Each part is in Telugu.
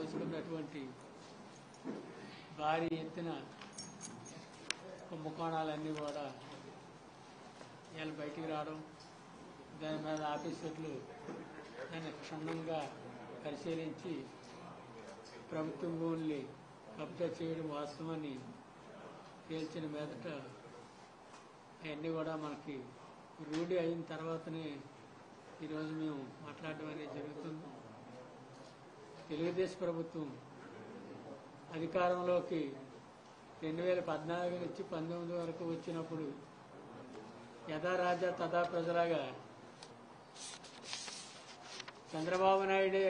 దోచుకున్నటువంటి భారీ ఎత్తున కుంభకోణాలన్నీ కూడా వీళ్ళు బయటికి రావడం దాని మీద ఆఫీసర్లు దాన్ని క్షుణ్ణంగా పరిశీలించి ప్రభుత్వం భూముల్ని కబ్జా చేయడం వాస్తవాన్ని తేల్చిన మీదట అవన్నీ కూడా మనకి రూఢి అయిన తర్వాతనే ఈరోజు మేము మాట్లాడడం అనేది జరుగుతుంది తెలుగుదేశం ప్రభుత్వం అధికారంలోకి రెండు వేల పద్నాలుగు నుంచి పంతొమ్మిది వరకు వచ్చినప్పుడు యథా రాజా తథా ప్రజలాగా చంద్రబాబు నాయుడే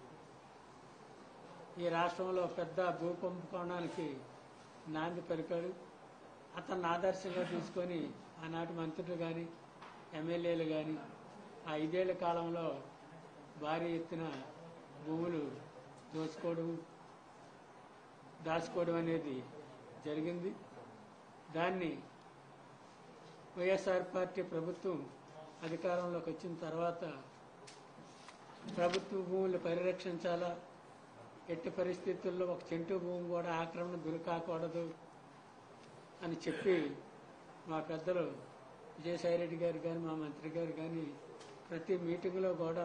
ఈ రాష్ట్రంలో పెద్ద భూ కుంభకోణానికి నాంది పలికాడు అతన్ని ఆదర్శంగా తీసుకొని ఆనాటి మంత్రులు కానీ ఎమ్మెల్యేలు కానీ ఆ ఐదేళ్ల కాలంలో భారీ ఎత్తున భూములు దోచుకోవడం దాచుకోవడం అనేది జరిగింది దాన్ని వైఎస్ఆర్ పార్టీ ప్రభుత్వం అధికారంలోకి వచ్చిన తర్వాత ప్రభుత్వ భూములు పరిరక్షించాలా ఎట్టి పరిస్థితుల్లో ఒక చెంటు భూమి కూడా ఆక్రమణ గురి కాకూడదు అని చెప్పి మా పెద్దలు విజయసాయిరెడ్డి గారు కానీ మా మంత్రి గారు కానీ ప్రతి మీటింగ్లో కూడా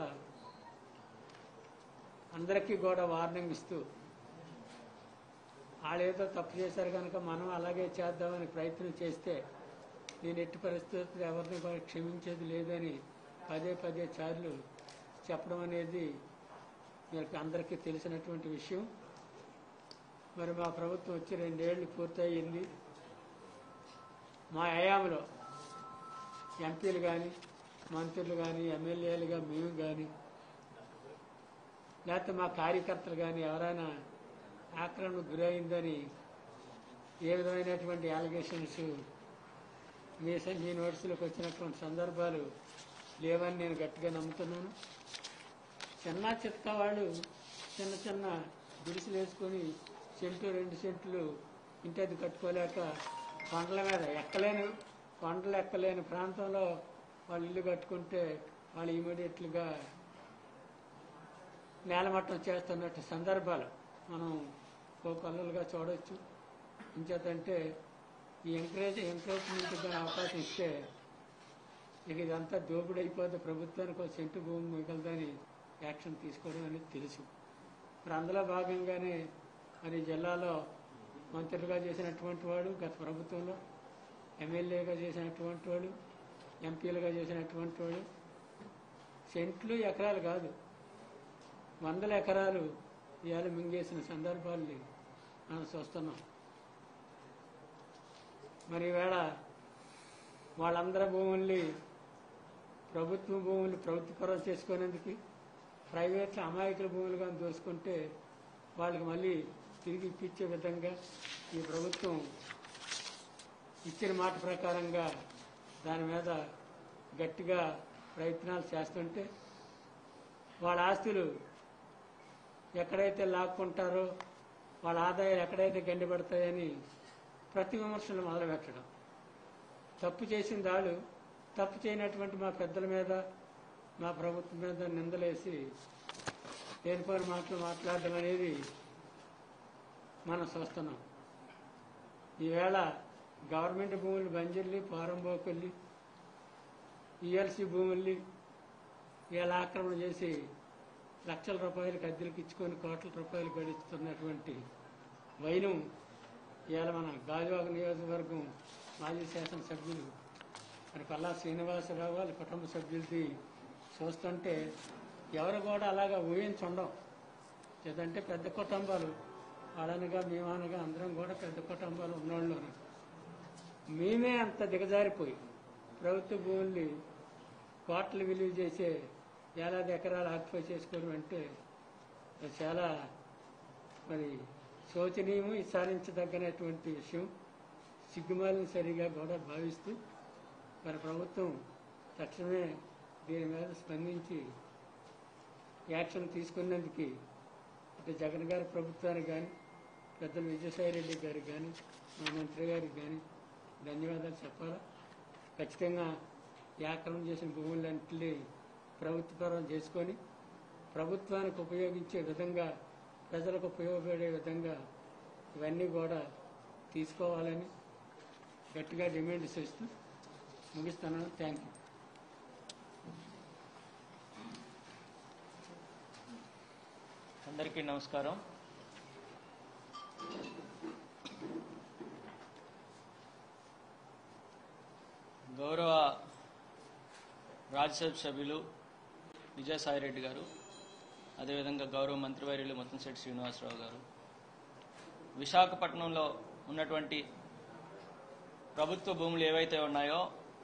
అందరికీ కూడా వార్నింగ్ ఇస్తూ వాళ్ళేదో తప్పు చేశారు కనుక మనం అలాగే చేద్దామని ప్రయత్నం చేస్తే నేను ఎట్టి పరిస్థితులు ఎవరిని కూడా క్షమించేది లేదని పదే పదే సార్లు చెప్పడం అనేది మీకు అందరికీ తెలిసినటువంటి విషయం మరి మా ప్రభుత్వం వచ్చి రెండేళ్లు పూర్తయింది మా హయాంలో ఎంపీలు కానీ మంత్రులు కానీ ఎమ్మెల్యేలుగా మేము కానీ లేకపోతే మా కార్యకర్తలు కానీ ఎవరైనా ఆక్రమణకు గురైందని ఏ విధమైనటువంటి అలిగేషన్స్ మీ స- మీ నోటీసులకు వచ్చినటువంటి సందర్భాలు లేవని నేను గట్టిగా నమ్ముతున్నాను చిన్న చిత్క వాళ్ళు చిన్న చిన్న గుడిసెలు వేసుకొని సెంటు రెండు సెంట్లు ఇంటి అది కట్టుకోలేక కొండల మీద ఎక్కలేని కొండలు ఎక్కలేని ప్రాంతంలో వాళ్ళు ఇల్లు కట్టుకుంటే వాళ్ళు ఇమీడియట్లుగా నేలమట్టం చేస్తున్నట్టు సందర్భాలు మనం కోకొల్లలుగా చూడవచ్చు ఇంచేతంటే ఈ ఎంకరేజ్ ఎంకరేజ్మెంట్ కానీ అవకాశం ఇస్తే ఇక ఇదంతా దోపిడీ అయిపోతే ప్రభుత్వానికి ఒక సెంటు భూమి మిగలదని యాక్షన్ తీసుకోవడం అనేది తెలుసు మరి అందులో భాగంగానే మరి జిల్లాలో మంత్రులుగా చేసినటువంటి వాడు గత ప్రభుత్వంలో ఎమ్మెల్యేగా చేసినటువంటి వాడు ఎంపీలుగా చేసినటువంటి వాడు సెంట్లు ఎకరాలు కాదు వందల ఎకరాలు ఇవాళ మింగేసిన సందర్భాల్ని మనం చూస్తున్నాం మరి ఈవేళ వాళ్ళందరి భూముల్ని ప్రభుత్వ భూములు ప్రభుత్వపరం చేసుకునేందుకు ప్రైవేట్ అమాయకుల భూములుగా దోసుకుంటే వాళ్ళకి మళ్ళీ తిరిగి ఇప్పించే విధంగా ఈ ప్రభుత్వం ఇచ్చిన మాట ప్రకారంగా దాని మీద గట్టిగా ప్రయత్నాలు చేస్తుంటే వాళ్ళ ఆస్తులు ఎక్కడైతే లాక్కుంటారో వాళ్ళ ఆదాయాలు ఎక్కడైతే గండిపడతాయని ప్రతి విమర్శలు మొదలుపెట్టడం తప్పు చేసిన దాడు తప్పు చేయనటువంటి మా పెద్దల మీద మా ప్రభుత్వం మీద నిందలేసి లేనిపోయిన మాటలు మాట్లాడడం అనేది మనం చూస్తున్నాం ఈవేళ గవర్నమెంట్ భూములు బంజర్లి పారంబోకెళ్ళి ఈఎల్సీ భూముల్ని వీళ్ళ ఆక్రమణ చేసి లక్షల రూపాయలకు అద్దెలకు ఇచ్చుకొని కోట్ల రూపాయలు గడిస్తున్నటువంటి వైనం ఇవాళ మన గాజువాక నియోజకవర్గం మాజీ శాసనసభ్యులు మరి పల్లా శ్రీనివాసరావు వాళ్ళ కుటుంబ సభ్యులది చూస్తుంటే ఎవరు కూడా అలాగా ఊహించుండం లేదంటే పెద్ద కుటుంబాలు వాళ్ళనగా మేమనగా అందరం కూడా పెద్ద కుటుంబాలు ఉన్నోళ్ళు మేమే అంత దిగజారిపోయి ప్రభుత్వ భూముల్ని కోట్లు విలువ చేసే ఏడాది ఎకరాలు ఆక్యుపై చేసుకోవడం అంటే అది చాలా మరి శోచనీయం విచారించదగ్గనటువంటి విషయం సిగ్గుమాలిని సరిగా కూడా భావిస్తూ మరి ప్రభుత్వం తక్షణమే దీని మీద స్పందించి యాక్షన్ తీసుకున్నందుకు ఇటు జగన్ గారి ప్రభుత్వానికి కానీ పెద్దలు విజయసాయిరెడ్డి గారికి కానీ మా మంత్రి గారికి కానీ ధన్యవాదాలు చెప్పాలా ఖచ్చితంగా ఈ ఆక్రమణ చేసిన భూములన్నింటినీ ప్రభుత్వపరం చేసుకొని ప్రభుత్వానికి ఉపయోగించే విధంగా ప్రజలకు ఉపయోగపడే విధంగా ఇవన్నీ కూడా తీసుకోవాలని గట్టిగా డిమాండ్ చేస్తూ ముగిస్తాను థ్యాంక్ యూ అందరికీ నమస్కారం గౌరవ రాజ్యసభ సభ్యులు విజయసాయిరెడ్డి గారు అదేవిధంగా గౌరవ మంత్రివర్యులు ముత్తంశెట్టి శ్రీనివాసరావు గారు విశాఖపట్నంలో ఉన్నటువంటి ప్రభుత్వ భూములు ఏవైతే ఉన్నాయో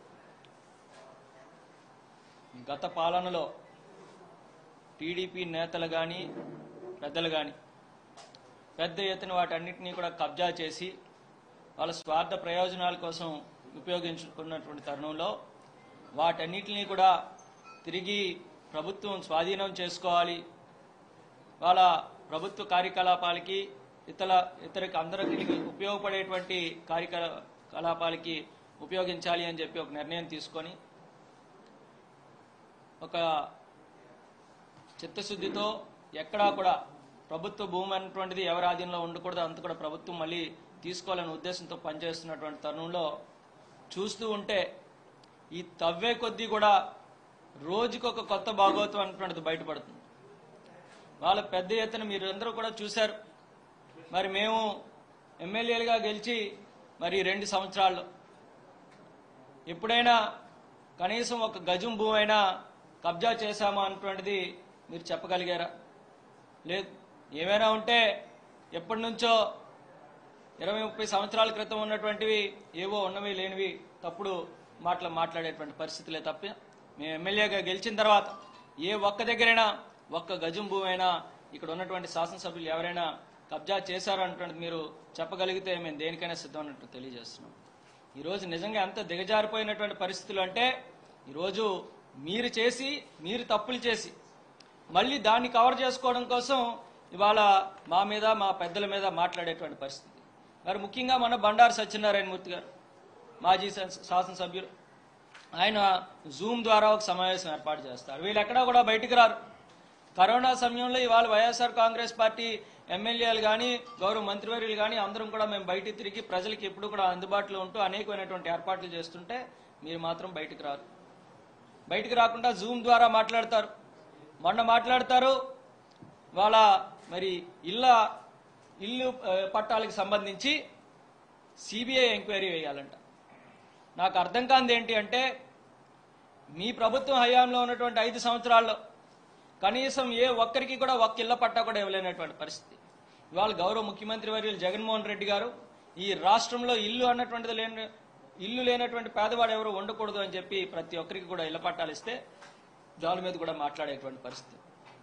గత పాలనలో టీడీపీ నేతలు కానీ పెద్దలు కానీ పెద్ద ఎత్తున వాటన్నిటినీ కూడా కబ్జా చేసి వాళ్ళ స్వార్థ ప్రయోజనాల కోసం ఉపయోగించుకున్నటువంటి తరుణంలో వాటన్నిటినీ కూడా తిరిగి ప్రభుత్వం స్వాధీనం చేసుకోవాలి వాళ్ళ ప్రభుత్వ కార్యకలాపాలకి ఇతర ఇతరికి అందరికి ఉపయోగపడేటువంటి కార్యకలాపాలకి ఉపయోగించాలి అని చెప్పి ఒక నిర్ణయం తీసుకొని ఒక చిత్తశుద్ధితో ఎక్కడా కూడా ప్రభుత్వ భూమి అనేటువంటిది ఎవరి ఆధీనంలో ఉండకూడదు అంత కూడా ప్రభుత్వం మళ్ళీ తీసుకోవాలనే ఉద్దేశంతో పనిచేస్తున్నటువంటి తరుణంలో చూస్తూ ఉంటే ఈ తవ్వే కొద్దీ కూడా రోజుకొక కొత్త భాగవతం అనేటువంటిది బయటపడుతుంది వాళ్ళ పెద్ద ఎత్తున మీరందరూ కూడా చూశారు మరి మేము ఎమ్మెల్యేలుగా గెలిచి మరి రెండు సంవత్సరాల్లో ఎప్పుడైనా కనీసం ఒక గజం భూమి అయినా కబ్జా చేశామా అన్నటువంటిది మీరు చెప్పగలిగారా లేదు ఏమైనా ఉంటే ఎప్పటి నుంచో ఇరవై ముప్పై సంవత్సరాల క్రితం ఉన్నటువంటివి ఏవో ఉన్నవి లేనివి తప్పుడు మాటలు మాట్లాడేటువంటి పరిస్థితులే తప్ప మేము ఎమ్మెల్యేగా గెలిచిన తర్వాత ఏ ఒక్క దగ్గరైనా ఒక్క గజం భూమి అయినా ఇక్కడ ఉన్నటువంటి శాసనసభ్యులు ఎవరైనా కబ్జా చేశారు అన్నటువంటిది మీరు చెప్పగలిగితే మేము దేనికైనా సిద్ధం అన్నట్టు తెలియజేస్తున్నాం ఈరోజు నిజంగా ఎంత దిగజారిపోయినటువంటి పరిస్థితులు అంటే ఈరోజు మీరు చేసి మీరు తప్పులు చేసి మళ్ళీ దాన్ని కవర్ చేసుకోవడం కోసం ఇవాళ మా మీద మా పెద్దల మీద మాట్లాడేటువంటి పరిస్థితి మరి ముఖ్యంగా మన బండారు సత్యనారాయణ మూర్తి గారు మాజీ శాస- శాసనసభ్యులు ఆయన జూమ్ ద్వారా ఒక సమావేశం ఏర్పాటు చేస్తారు వీళ్ళు ఎక్కడా కూడా బయటికి రారు కరోనా సమయంలో ఇవాళ వైఎస్ఆర్ కాంగ్రెస్ పార్టీ ఎమ్మెల్యేలు కానీ గౌరవ మంత్రివర్యులు కానీ అందరం కూడా మేము బయటికి తిరిగి ప్రజలకి ఎప్పుడు కూడా అందుబాటులో ఉంటూ అనేకమైనటువంటి ఏర్పాట్లు చేస్తుంటే మీరు మాత్రం బయటికి రారు బయటికి రాకుండా జూమ్ ద్వారా మాట్లాడతారు మొన్న మాట్లాడతారు వాళ్ళ మరి ఇళ్ళ ఇల్లు ఆ, పట్టాలకు సంబంధించి సిబిఐ ఎంక్వైరీ వేయాలంట నాకు అర్థం కానిది ఏంటి అంటే మీ ప్రభుత్వం హయాంలో ఉన్నటువంటి ఐదు సంవత్సరాల్లో కనీసం ఏ ఒక్కరికి కూడా ఒక్క ఇళ్ల పట్టా కూడా ఇవ్వలేనటువంటి పరిస్థితి ఇవాళ గౌరవ ముఖ్యమంత్రి వర్యులు జగన్మోహన్ రెడ్డి గారు ఈ రాష్ట్రంలో ఇల్లు అన్నటువంటిది లేని ఇల్లు లేనటువంటి పేదవాడు ఎవరు ఉండకూడదు అని చెప్పి ప్రతి ఒక్కరికి కూడా ఇళ్ల పట్టాలు ఇస్తే దాని మీద కూడా మాట్లాడేటువంటి పరిస్థితి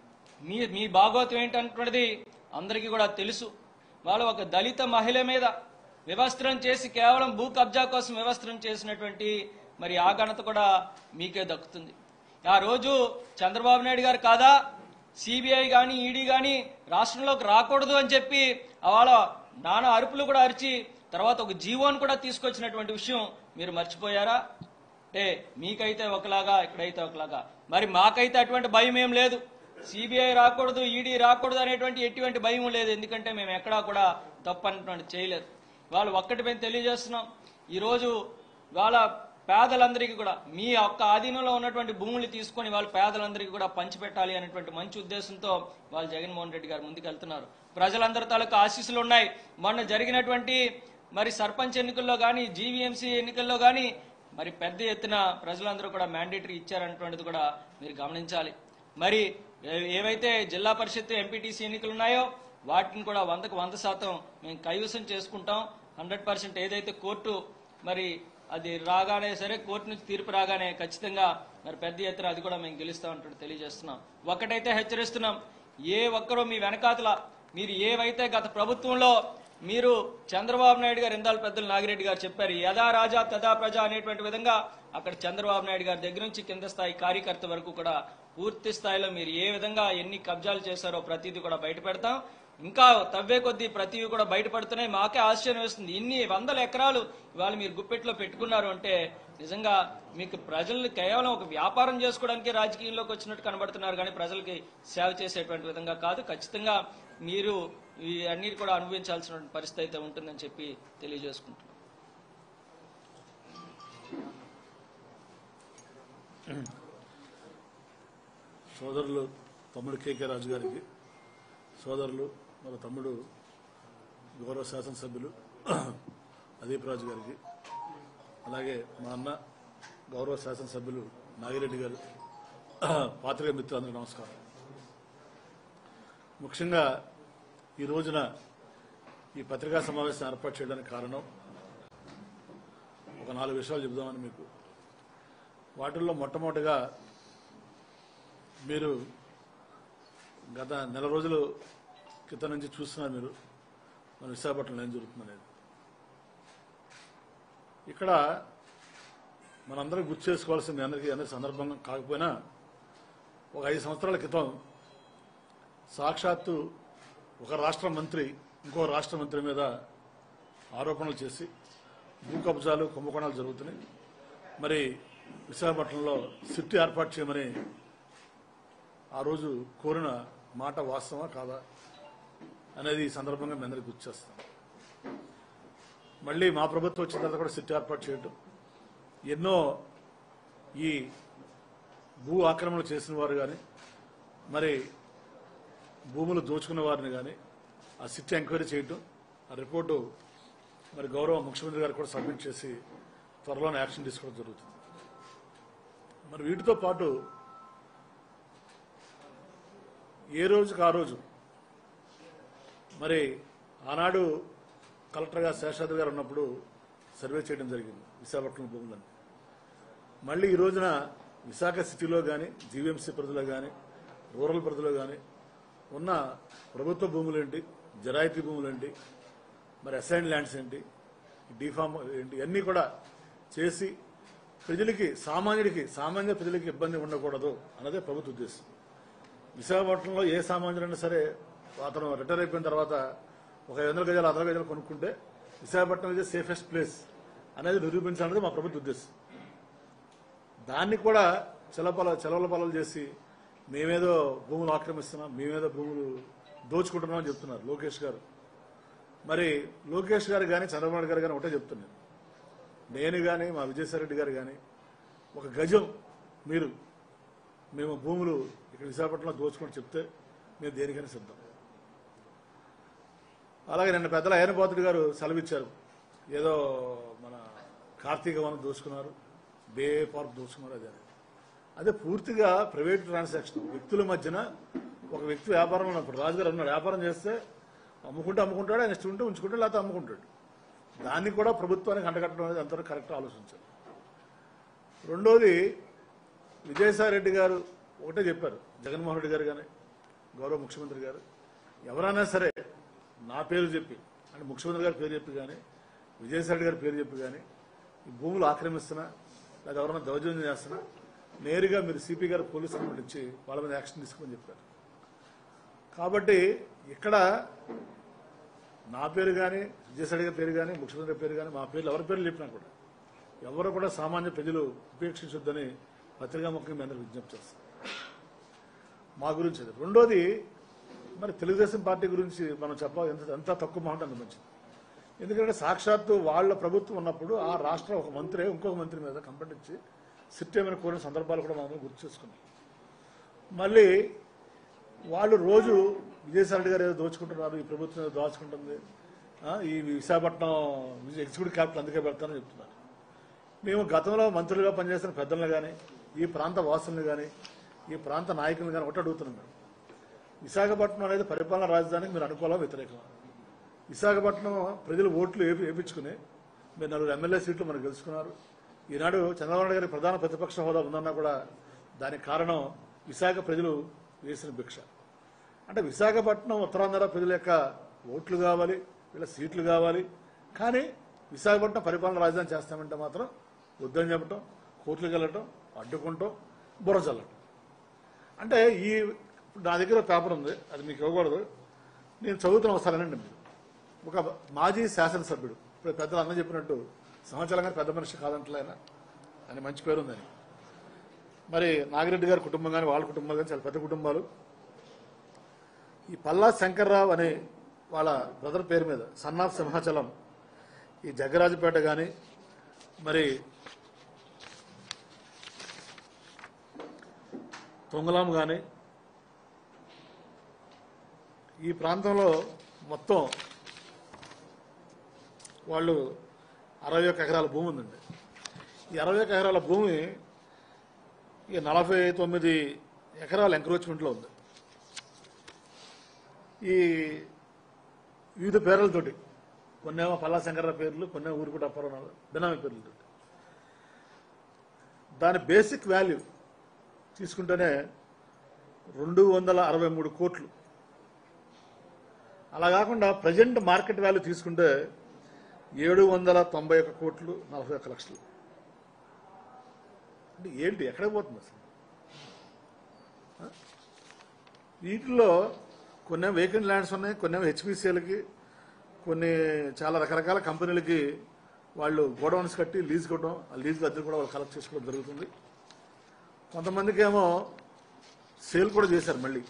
మీ మీ భాగోతం ఏంటన్నటువంటిది అందరికీ కూడా తెలుసు వాళ్ళు ఒక దళిత మహిళ మీద వివస్త్రం చేసి కేవలం భూ కబ్జా కోసం వివస్త్రం చేసినటువంటి మరి ఆ ఘనత కూడా మీకే దక్కుతుంది ఆ రోజు చంద్రబాబు నాయుడు గారు కాదా సిబిఐ కానీ ఈడీ కానీ రాష్ట్రంలోకి రాకూడదు అని చెప్పి వాళ్ళ నానా అరుపులు కూడా అరిచి తర్వాత ఒక జీవోని కూడా తీసుకొచ్చినటువంటి విషయం మీరు మర్చిపోయారా అంటే మీకైతే ఒకలాగా ఇక్కడైతే ఒకలాగా మరి మాకైతే అటువంటి భయం ఏం లేదు సిబిఐ రాకూడదు ఈడీ రాకూడదు అనేటువంటి ఎటువంటి భయం లేదు ఎందుకంటే మేము ఎక్కడా కూడా తప్పు అనేటువంటి చేయలేదు వాళ్ళు ఒక్కటి మేము తెలియజేస్తున్నాం ఈరోజు వాళ్ళ పేదలందరికీ కూడా మీ యొక్క ఆధీనంలో ఉన్నటువంటి భూములు తీసుకొని వాళ్ళ పేదలందరికీ కూడా పంచిపెట్టాలి అనేటువంటి మంచి ఉద్దేశంతో వాళ్ళు జగన్మోహన్ రెడ్డి గారు ముందుకు వెళ్తున్నారు ప్రజలందరి తాలూకు ఆశీస్సులు ఉన్నాయి మొన్న జరిగినటువంటి మరి సర్పంచ్ ఎన్నికల్లో కానీ జీవీఎంసీ ఎన్నికల్లో కానీ మరి పెద్ద ఎత్తున ప్రజలందరూ కూడా మ్యాండేటరీ ఇచ్చారన్నటువంటిది కూడా మీరు గమనించాలి మరి ఏ- ఏవైతే జిల్లా పరిషత్ ఎంపీటీసీ ఎన్నికలు ఉన్నాయో వాటిని కూడా వందకు వంద శాతం మేము కైవసం చేసుకుంటాం హండ్రెడ్ పర్సెంట్ ఏదైతే కోర్టు మరి అది రాగానే సరే కోర్టు నుంచి తీర్పు రాగానే ఖచ్చితంగా మరి పెద్ద ఎత్తున అది కూడా మేము గెలుస్తామంటూ తెలియజేస్తున్నాం ఒకటైతే హెచ్చరిస్తున్నాం ఏ ఒక్కరూ మీ వెనకాతల మీరు ఏవైతే గత ప్రభుత్వంలో మీరు చంద్రబాబు నాయుడు గారు ఇందాల పెద్దలు నాగిరెడ్డి గారు చెప్పారు యథా రాజా తదా ప్రజ అనేటువంటి విధంగా అక్కడ చంద్రబాబు నాయుడు గారి దగ్గర నుంచి కింద స్థాయి కార్యకర్త వరకు కూడా పూర్తి స్థాయిలో మీరు ఏ విధంగా ఎన్ని కబ్జాలు చేశారో ప్రతిదీ కూడా బయట పెడతాం ఇంకా తవ్వే కొద్దీ ప్రతివి కూడా బయటపడుతున్నాయి మాకే ఆశ్చర్యం వేస్తుంది ఇన్ని వందల ఎకరాలు ఇవాళ మీరు గుప్పెట్లో పెట్టుకున్నారు అంటే నిజంగా మీకు ప్రజల్ని కేవలం ఒక వ్యాపారం చేసుకోవడానికి రాజకీయంలోకి వచ్చినట్టు కనబడుతున్నారు కానీ ప్రజలకి సేవ చేసేటువంటి విధంగా కాదు ఖచ్చితంగా మీరు ఈ అన్నిటి కూడా అనుభవించాల్సిన పరిస్థితి అయితే ఉంటుందని చెప్పి తెలియజేసుకుంటున్నాం సోదరులు తమ్ముడు కేకే రాజు గారికి సోదరులు మన తమ్ముడు గౌరవ శాసనసభ్యులు అదీప్ రాజు గారికి అలాగే మా అన్న గౌరవ శాసనసభ్యులు నాగిరెడ్డి గారు పాత్రిక మిత్రులందరూ నమస్కారం ముఖ్యంగా ఈ రోజున ఈ పత్రికా సమావేశం ఏర్పాటు చేయడానికి కారణం ఒక నాలుగు విషయాలు చెబుదామని మీకు వాటిల్లో మొట్టమొదటిగా మీరు గత నెల రోజులు క్రితం నుంచి చూస్తున్నారు మీరు మన విశాఖపట్నంలో ఏం జరుగుతుందనేది ఇక్కడ మనందరం గుర్తు చేసుకోవాల్సింది అందరికీ అందరి సందర్భంగా కాకపోయినా ఒక ఐదు సంవత్సరాల క్రితం సాక్షాత్తు ఒక రాష్ట్ర మంత్రి ఇంకో రాష్ట్ర మంత్రి మీద ఆరోపణలు చేసి భూ కబ్జాలు కుంభకోణాలు జరుగుతున్నాయి మరి విశాఖపట్నంలో సిట్ ఏర్పాటు చేయమని ఆ రోజు కోరిన మాట వాస్తవా కాదా అనేది ఈ సందర్భంగా మీ అందరికీ గుర్తు చేస్తాం మళ్ళీ మా ప్రభుత్వం వచ్చిన తర్వాత కూడా సిట్ ఏర్పాటు చేయటం ఎన్నో ఈ భూ ఆక్రమణలు చేసిన వారు కానీ మరి భూములు దోచుకున్న వారిని కానీ ఆ సిట్ ఎంక్వైరీ చేయటం ఆ రిపోర్టు మరి గౌరవ ముఖ్యమంత్రి గారు కూడా సబ్మిట్ చేసి త్వరలోనే యాక్షన్ తీసుకోవడం జరుగుతుంది మరి వీటితో పాటు ఏ రోజుకి ఆ రోజు మరి ఆనాడు కలెక్టర్గా శేషాద్రి గారు ఉన్నప్పుడు సర్వే చేయడం జరిగింది విశాఖపట్నం భూములను మళ్ళీ ఈ రోజున విశాఖ సిటీలో కానీ జీవీఎంసీ పరిధిలో కానీ రూరల్ పరిధిలో కానీ ఉన్న ప్రభుత్వ భూములు ఏంటి జరాయితీ భూములు ఏంటి మరి అసైన్ ల్యాండ్స్ ఏంటి డిఫామ్ ఏంటి అన్నీ కూడా చేసి ప్రజలకి సామాన్యుడికి సామాన్య ప్రజలకి ఇబ్బంది ఉండకూడదు అన్నదే ప్రభుత్వ ఉద్దేశం విశాఖపట్నంలో ఏ సామాన్యుడైనా సరే అతను రిటైర్ అయిపోయిన తర్వాత ఒక ఐదు వందల గజాలు అదల గజాలు కొనుక్కుంటే విశాఖపట్నం ఇదే సేఫెస్ట్ ప్లేస్ అనేది నిరూపించాలనేది మా ప్రభుత్వ ఉద్దేశం దాన్ని కూడా చెలపల చెలవల పొలాలు చేసి మేమేదో భూములు ఆక్రమిస్తున్నాం మేమేదో భూములు దోచుకుంటున్నాం అని చెప్తున్నారు లోకేష్ గారు మరి లోకేష్ గారు కానీ చంద్రబాబు నాయుడు గారు కానీ ఒకటే చెప్తున్నాను నేను కానీ మా విజయసాయి రెడ్డి గారు కానీ ఒక గజం మీరు మేము భూములు ఇక్కడ విశాఖపట్నంలో దోచుకొని చెప్తే మేము దేనికైనా సిద్ధం అలాగే నిన్న పెద్దల అయినపాత్రుడు గారు సెలవిచ్చారు ఏదో మన కార్తీక వనం దోచుకున్నారు బే పార్క్ దోచుకున్నారు అదే అదే పూర్తిగా ప్రైవేట్ ట్రాన్సాక్షన్ వ్యక్తుల మధ్యన ఒక వ్యక్తి వ్యాపారం ఉన్నప్పుడు రాజుగారు ఉన్నాడు వ్యాపారం చేస్తే అమ్ముకుంటే అమ్ముకుంటాడు ఆయన ఇష్టం ఉంటే ఉంచుకుంటాడు లేకపోతే అమ్ముకుంటాడు దాన్ని కూడా ప్రభుత్వానికి అంటగట్టడం అనేది అంతవరకు కరెక్ట్ ఆలోచించారు రెండోది విజయసాయి రెడ్డి గారు ఒకటే చెప్పారు జగన్మోహన్ రెడ్డి గారు కానీ గౌరవ ముఖ్యమంత్రి గారు ఎవరైనా సరే నా పేరు చెప్పి అంటే ముఖ్యమంత్రి గారి పేరు చెప్పి కానీ విజయసాయి రెడ్డి గారి పేరు చెప్పి కానీ ఈ భూములు ఆక్రమిస్తున్నా లేదా ఎవరైనా దౌర్జన్యం చేస్తున్నా నేరుగా మీరు సిపి గారు పోలీస్ కంప్లైంట్ ఇచ్చి వాళ్ళ మీద యాక్షన్ తీసుకోమని చెప్పారు కాబట్టి ఇక్కడ నా పేరు కానీ విజయసాయి గారి పేరు కానీ ముఖ్యమంత్రి గారి పేరు కానీ మా పేర్లు ఎవరి పేర్లు చెప్పినా కూడా ఎవరు కూడా సామాన్య ప్రజలు ఉపేక్షించొద్దని పత్రికాముఖంగా మీ అందరికి విజ్ఞప్తి చేస్తాం మా గురించి అది రెండోది మరి తెలుగుదేశం పార్టీ గురించి మనం చెప్పాలి ఎంత ఎంత తక్కువ మాట అంత మంచిది ఎందుకంటే సాక్షాత్తు వాళ్ళ ప్రభుత్వం ఉన్నప్పుడు ఆ రాష్ట్ర ఒక మంత్రి ఇంకొక మంత్రి మీద కంప్లైంట్ ఇచ్చి సిట్ ఏమైనా కోరిన సందర్భాలు కూడా మనం గుర్తు చేసుకున్నాం మళ్ళీ వాళ్ళు రోజు విజయసాయి గారు ఏదో దోచుకుంటున్నారు ఈ ప్రభుత్వం ఏదో దోచుకుంటుంది ఆ, ఈ విశాఖపట్నం ఎగ్జిక్యూటివ్ క్యాపిటల్ అందుకే పెడతానని చెప్తున్నారు మేము గతంలో మంత్రులుగా పనిచేసిన పెద్దలను కానీ ఈ ప్రాంత వాసులను కానీ ఈ ప్రాంత నాయకులను కానీ ఒకటి అడుగుతున్నాం మేము విశాఖపట్నం అనేది పరిపాలనా రాజధానికి మీరు అనుకూలం వ్యతిరేకం విశాఖపట్నం ప్రజలు ఓట్లు వేపి వేపించుకుని మీరు నలుగురు ఎమ్మెల్యే సీట్లు మనకు గెలుచుకున్నారు ఈనాడు చంద్రబాబు నాయుడు గారి ప్రధాన ప్రతిపక్ష హోదా ఉందన్నా కూడా దానికి కారణం విశాఖ ప్రజలు వేసిన భిక్ష అంటే విశాఖపట్నం ఉత్తరాంధ్ర ప్రజల యొక్క ఓట్లు కావాలి వీళ్ళ సీట్లు కావాలి కానీ విశాఖపట్నం పరిపాలన రాజధాని చేస్తామంటే మాత్రం వద్దని చెప్పటం కోర్టులకు వెళ్ళటం అడ్డుకుంటాం బుర్ర చల్లటం అంటే ఈ ఇప్పుడు నా దగ్గర పేపర్ ఉంది అది మీకు ఇవ్వకూడదు నేను చదువుతున్న ఒకసారి అనండి మీరు ఒక మాజీ శాసనసభ్యుడు ఇప్పుడు పెద్దలు అన్న చెప్పినట్టు సంవత్సరంగా పెద్ద మనిషి కాదంటలేనా అని మంచి పేరు ఉందని మరి నాగిరెడ్డి గారి కుటుంబం కానీ వాళ్ళ కుటుంబం కానీ చాలా పెద్ద కుటుంబాలు ఈ పల్లా శంకర్రావు అనే వాళ్ళ బ్రదర్ పేరు మీద సన్ ఆఫ్ సింహాచలం ఈ జగ్గరాజుపేట కానీ మరి తొంగలాం కానీ ఈ ప్రాంతంలో మొత్తం వాళ్ళు అరవై ఒక్క ఎకరాల భూమి ఉందండి ఈ అరవై ఒక్క ఎకరాల భూమి ఈ నలభై తొమ్మిది ఎకరాల ఎంక్రోచ్మెంట్లో ఉంది ఈ వివిధ పేర్లతోటి కొన్నేమో పల్లా శంకర పేర్లు కొన్నేమో ఊరుకుట అప్పారావు బినామీ పేర్లతో దాని బేసిక్ వాల్యూ తీసుకుంటేనే రెండు వందల అరవై మూడు కోట్లు అలా కాకుండా ప్రజెంట్ మార్కెట్ వాల్యూ తీసుకుంటే ఏడు వందల తొంభై ఒక్క కోట్లు నలభై ఒక్క లక్షలు అంటే ఏంటి ఎక్కడికి పోతుంది అసలు ఆ? వీటిల్లో కొన్ని వేకెంట్ ల్యాండ్స్ ఉన్నాయి కొన్ని హెచ్పిసిఎల్కి కొన్ని చాలా రకరకాల కంపెనీలకి వాళ్ళు గోడౌన్స్ కట్టి లీజ్ కొట్టడం ఆ లీజ్ అద్దెలు కూడా వాళ్ళు కలెక్ట్ చేసుకోవడం జరుగుతుంది కొంతమందికి ఏమో సేల్ కూడా చేశారు మళ్ళీ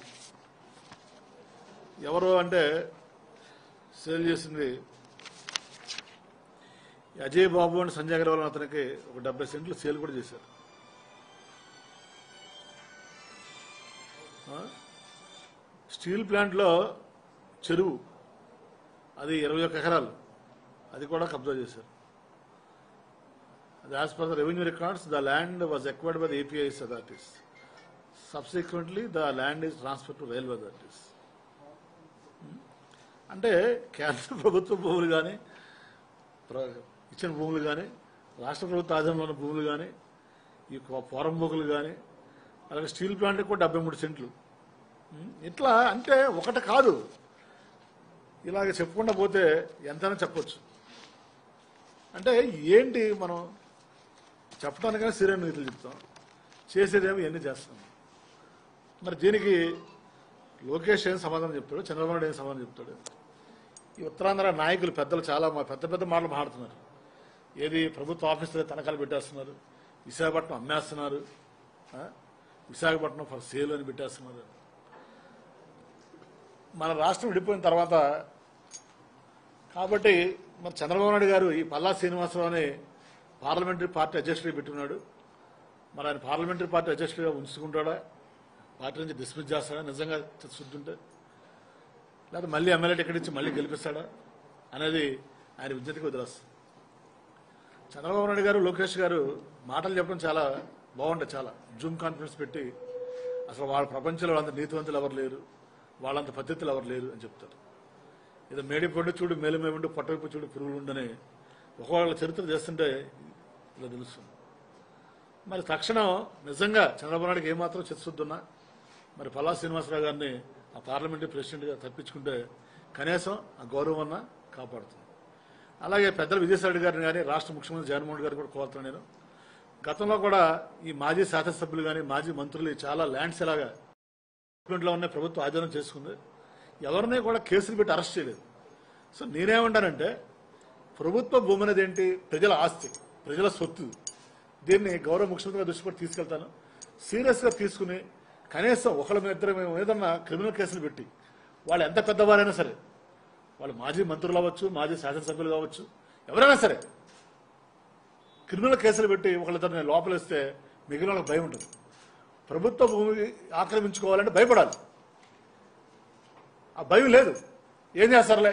ఎవరు అంటే సేల్ చేసింది ఈ అజయ్ బాబు అండ్ సంజయ్ అగర్వాల్ అనే అతనికి ఒక డెబ్బై సెంట్లు సేల్ కూడా చేశారు ఆ? స్టీల్ ప్లాంట్లో చెరువు అది ఇరవై ఒక్క ఎకరాలు అది కూడా కబ్జా చేశారు అది as per the revenue records the land was acquired by the APIIC authorities subsequently the land is transfer to railway authorities అంటే కేంద్ర ప్రభుత్వ భూములు కానీ ఇచ్చిన భూములు కానీ రాష్ట్ర ప్రభుత్వ ఆధీనంలో ఉన్న భూములు కానీ ఈ కో- పోరంబోకులు కానీ అలాగే స్టీల్ ప్లాంట్కి కూడా డెబ్బై మూడు సెంట్లు ఉం? ఇట్లా అంటే ఒకటి కాదు ఇలాగ చెప్పుకుంటా పోతే ఎంతైనా చెప్పొచ్చు అంటే ఏంటి మనం చెప్పడానికైనా సరైన నీతులు చెప్తాం చేసేదేమో ఇవన్నీ చేస్తాం మరి దీనికి లోకేష్ ఏం సమాధానం చెప్తాడు చంద్రబాబు నాయుడు ఏం సమాధానం చెప్తాడు ఈ ఉత్తరాంధ్ర నాయకులు పెద్దలు చాలా మా పెద్ద పెద్ద మాటలు మాట్లాడుతున్నారు ఏది ప్రభుత్వ ఆఫీసులో తనఖాలు పెట్టేస్తున్నారు విశాఖపట్నం అమ్మేస్తున్నారు ఆ? విశాఖపట్నం ఫర్ సేల్ అని పెట్టేస్తున్నారు మన రాష్ట్రం విడిపోయిన తర్వాత కాబట్టి మరి చంద్రబాబు నాయుడు గారు ఈ పల్లా శ్రీనివాసరావు అనే పార్లమెంటరీ పార్టీ అధ్యక్షుడిగా పెట్టుకున్నాడు మరి ఆయన పార్లమెంటరీ పార్టీ అధ్యక్షుడిగా ఉంచుకుంటాడా పార్టీ నుంచి డిస్మిస్ చేస్తాడా నిజంగా శుద్ధి ఉంటే లేదా మళ్ళీ ఎమ్మెల్యే టికెట్ ఇచ్చి మళ్ళీ గెలిపిస్తాడా అనేది ఆయన విద్యతకి వదిలేస్తుంది చంద్రబాబు నాయుడు గారు లోకేష్ గారు మాటలు చెప్పడం చాలా బాగుంటాయి చాలా జూమ్ కాన్ఫరెన్స్ పెట్టి అసలు వాళ్ళ ప్రపంచంలో అంత నీతివంతులు ఎవరు లేరు వాళ్ళంత పద్ధతులు ఎవరు లేరు అని చెప్తారు ఏదో మేడి పండు చూడు మేలుమేముండు పొట్టవైపు చూడు పురుగులు ఉండని ఒకవేళ చరిత్ర చేస్తుంటే ఇలా తెలుస్తుంది మరి తక్షణం నిజంగా చంద్రబాబు నాయుడుకి ఏమాత్రం చిత్తశుద్ధున్నా మరి పల్లా శ్రీనివాసరావు గారిని ఆ పార్లమెంటరీ ప్రెసిడెంట్గా తప్పించుకుంటే కనీసం ఆ గౌరవం అన్న కాపాడుతుంది అలాగే పెద్దల విజయసాయి గారిని కానీ రాష్ట్ర ముఖ్యమంత్రి జగన్మోహన్ రెడ్డి గారిని కూడా కోరుతున్నాను నేను గతంలో కూడా ఈ మాజీ శాసనసభ్యులు కానీ మాజీ మంత్రులు చాలా ల్యాండ్స్ ఇలాగా లో ఉన్న ప్రభుత్వం ఆధీనం చేసుకుంది ఎవరిని కూడా కేసులు పెట్టి అరెస్ట్ చేయలేదు సో నేనేమంటానంటే ప్రభుత్వ భూమి అనేది ఏంటి ప్రజల ఆస్తి ప్రజల సొత్తు దీన్ని గౌరవ ముఖ్యమంత్రిగా దృష్టి కూడా తీసుకెళ్తాను సీరియస్గా తీసుకుని కనీసం ఒకళ్ళ మీద ఇద్దరు మేము ఏదన్నా క్రిమినల్ కేసులు పెట్టి వాళ్ళు ఎంత పెద్దవారైనా సరే వాళ్ళు మాజీ మంత్రులు అవ్వచ్చు మాజీ శాసనసభ్యులు కావచ్చు ఎవరైనా సరే క్రిమినల్ కేసులు పెట్టి ఒకళ్ళిద్దరిని లోపలిస్తే మిగిలిన వాళ్ళకి భయం ఉంటుంది ప్రభుత్వ భూమి ఆక్రమించుకోవాలంటే భయపడాలి ఆ భయం లేదు ఏం చేస్తారులే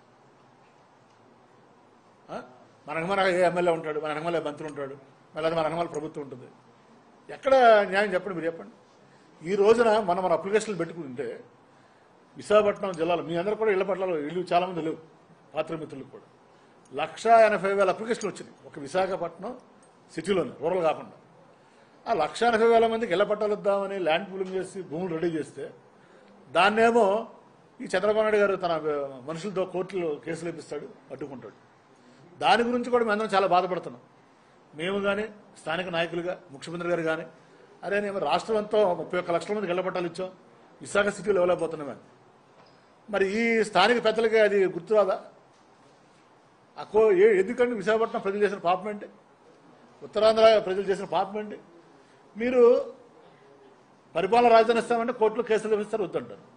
ఆ? మన మన ఏ ఎమ్మెల్యే ఉంటాడు మన ఎమ్మెల్యే మంత్రి ఉంటాడు మళ్ళీ మన ఎమ్మెల్యే ప్రభుత్వం ఉంటుంది ఎక్కడ న్యాయం చెప్పండి మీరు చెప్పండి ఈ రోజున మనం మన అప్లికేషన్లు పెట్టుకుంటే విశాఖపట్నం జిల్లాలో మీ అందరూ కూడా ఇళ్ల పట్ల ఇల్లు చాలా మంది లేవు పాత్రమిత్రులకు కూడా లక్ష ఎనభై వేల అప్లికేషన్లు వచ్చినాయి ఒక విశాఖపట్నం సిటీలోనే రూరల్ కాకుండా ఆ లక్ష ఎనభై వేల మందికి ఇళ్ల పట్టాలు ఇద్దామని ల్యాండ్ పూలింగ్ చేసి భూములు రెడీ చేస్తే దాన్నేమో ఈ చంద్రబాబు నాయుడు గారు తన మనుషులతో కోర్టులో కేసులు ఇప్పిస్తాడు అడ్డుకుంటాడు దాని గురించి కూడా మేమందరం చాలా బాధపడుతున్నాం మేము కానీ స్థానిక నాయకులుగా ముఖ్యమంత్రి గారు కానీ అరే నేను రాష్ట్రం అంతా ముప్పై ఒక్క లక్షల మందికి ఇళ్ల పట్టాలు ఇచ్చాం విశాఖ సిటీలో ఇవ్వలేకపోతున్నాం అని మరి ఈ స్థానిక పెద్దలకి అది గుర్తురాదా ఆ కో ఏ- ఎందుకంటే విశాఖపట్నం ప్రజలు చేసిన పాపం ఏంటి ఉత్తరాంధ్ర ప్రజలు చేసిన పాపం ఏంటి మీరు పరిపాలన రాజధాని ఇస్తామంటే కోర్టులో కేసులు ఇస్తారు వద్దంటారు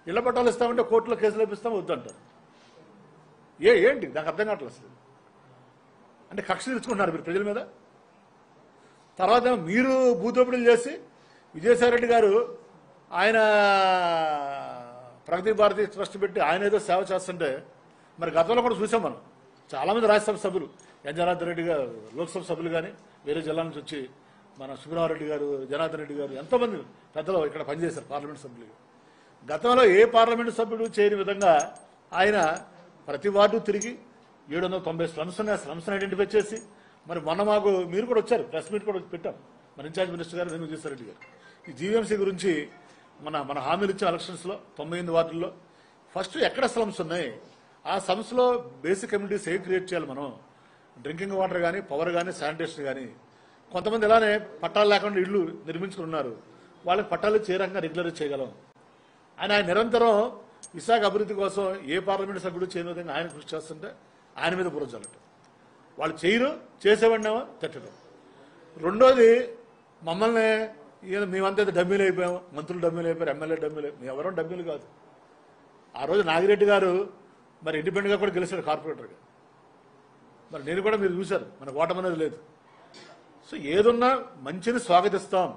ఇళ్ల పట్టాలు ఇస్తామంటే కోర్టులో కేసులు వేపిస్తాం వద్దంటారు ఏ ఏంటి నాకు అర్థం కావట్లేదు అసలు అంటే కక్ష తీర్చుకుంటున్నారు మీరు ప్రజల మీద తర్వాత ఏమో మీరు భూదోపిడీలు చేసి విజయసాయిరెడ్డి గారు ఆయన ప్రగతి భారతి ట్రస్ట్ పెట్టి ఆయన ఏదో సేవ చేస్తుంటే మరి గతంలో కూడా చూసాం మనం చాలామంది రాజ్యసభ సభ్యులు ఎన్ జనార్దన్ రెడ్డి గారు లోక్సభ సభ్యులు కానీ వేరే జిల్లా నుంచి వచ్చి మన సుబ్రహ్మరెడ్డి గారు జనార్దన్ రెడ్డి గారు ఎంతోమంది పెద్దలు ఇక్కడ పనిచేశారు పార్లమెంట్ సభ్యులు గతంలో ఏ పార్లమెంటు సభ్యుడు చేయని విధంగా ఆయన ప్రతి వార్డు తిరిగి ఏడు వందల తొంభై స్లమ్స్ ఉన్నాయి స్లమ్స్ ఐడెంటిఫై చేసి మరి మొన్న మాకు మీరు కూడా వచ్చారు ప్రెస్ మీట్ కూడా పెట్టాం మన ఇన్ఛార్జ్ మినిస్టర్ గారు వెనుక రెడ్డి గారు ఈ జీవీఎంసీ గురించి మన మన హామీలు ఇచ్చిన ఎలక్షన్స్లో తొంభై ఎనిమిది వార్డుల్లో ఫస్ట్ ఎక్కడ స్లమ్స్ ఉన్నాయి ఆ స్లమ్స్లో బేసిక్ కమ్యూనిటీస్ ఏ క్రియేట్ చేయాలి మనం డ్రింకింగ్ వాటర్ కానీ పవర్ కానీ శానిటేషన్ కానీ కొంతమంది ఇలానే పట్టాలు లేకుండా ఇళ్ళు నిర్మించుకుని ఉన్నారు వాళ్ళకి పట్టాలు చేరంగా రెగ్యులర్ చేయగలం ఆయన ఆయన నిరంతరం విశాఖ అభివృద్ధి కోసం ఏ పార్లమెంట్ సభ్యుడు చేయని విధంగా ఆయన కృషి చేస్తుంటే ఆయన మీద బురజల్లట వాళ్ళు చేయరు చేసేవాడినేమో తిట్టడం రెండోది మమ్మల్ని ఈయన మేమంతా డమ్మీలు అయిపోయాం మంత్రులు డమ్మీలు అయిపోయారు ఎమ్మెల్యే డమ్మీలు అయిపోయాం. మేము ఎవరో డమ్మీలు కాదు ఆ రోజు నాగిరెడ్డి గారు మరి ఇండిపెండెంట్గా కూడా గెలిచారు కార్పొరేటర్గా మరి నేను కూడా మీరు చూశారు మన ఓటమి అనేది లేదు సో ఏదున్నా మంచిని స్వాగతిస్తాం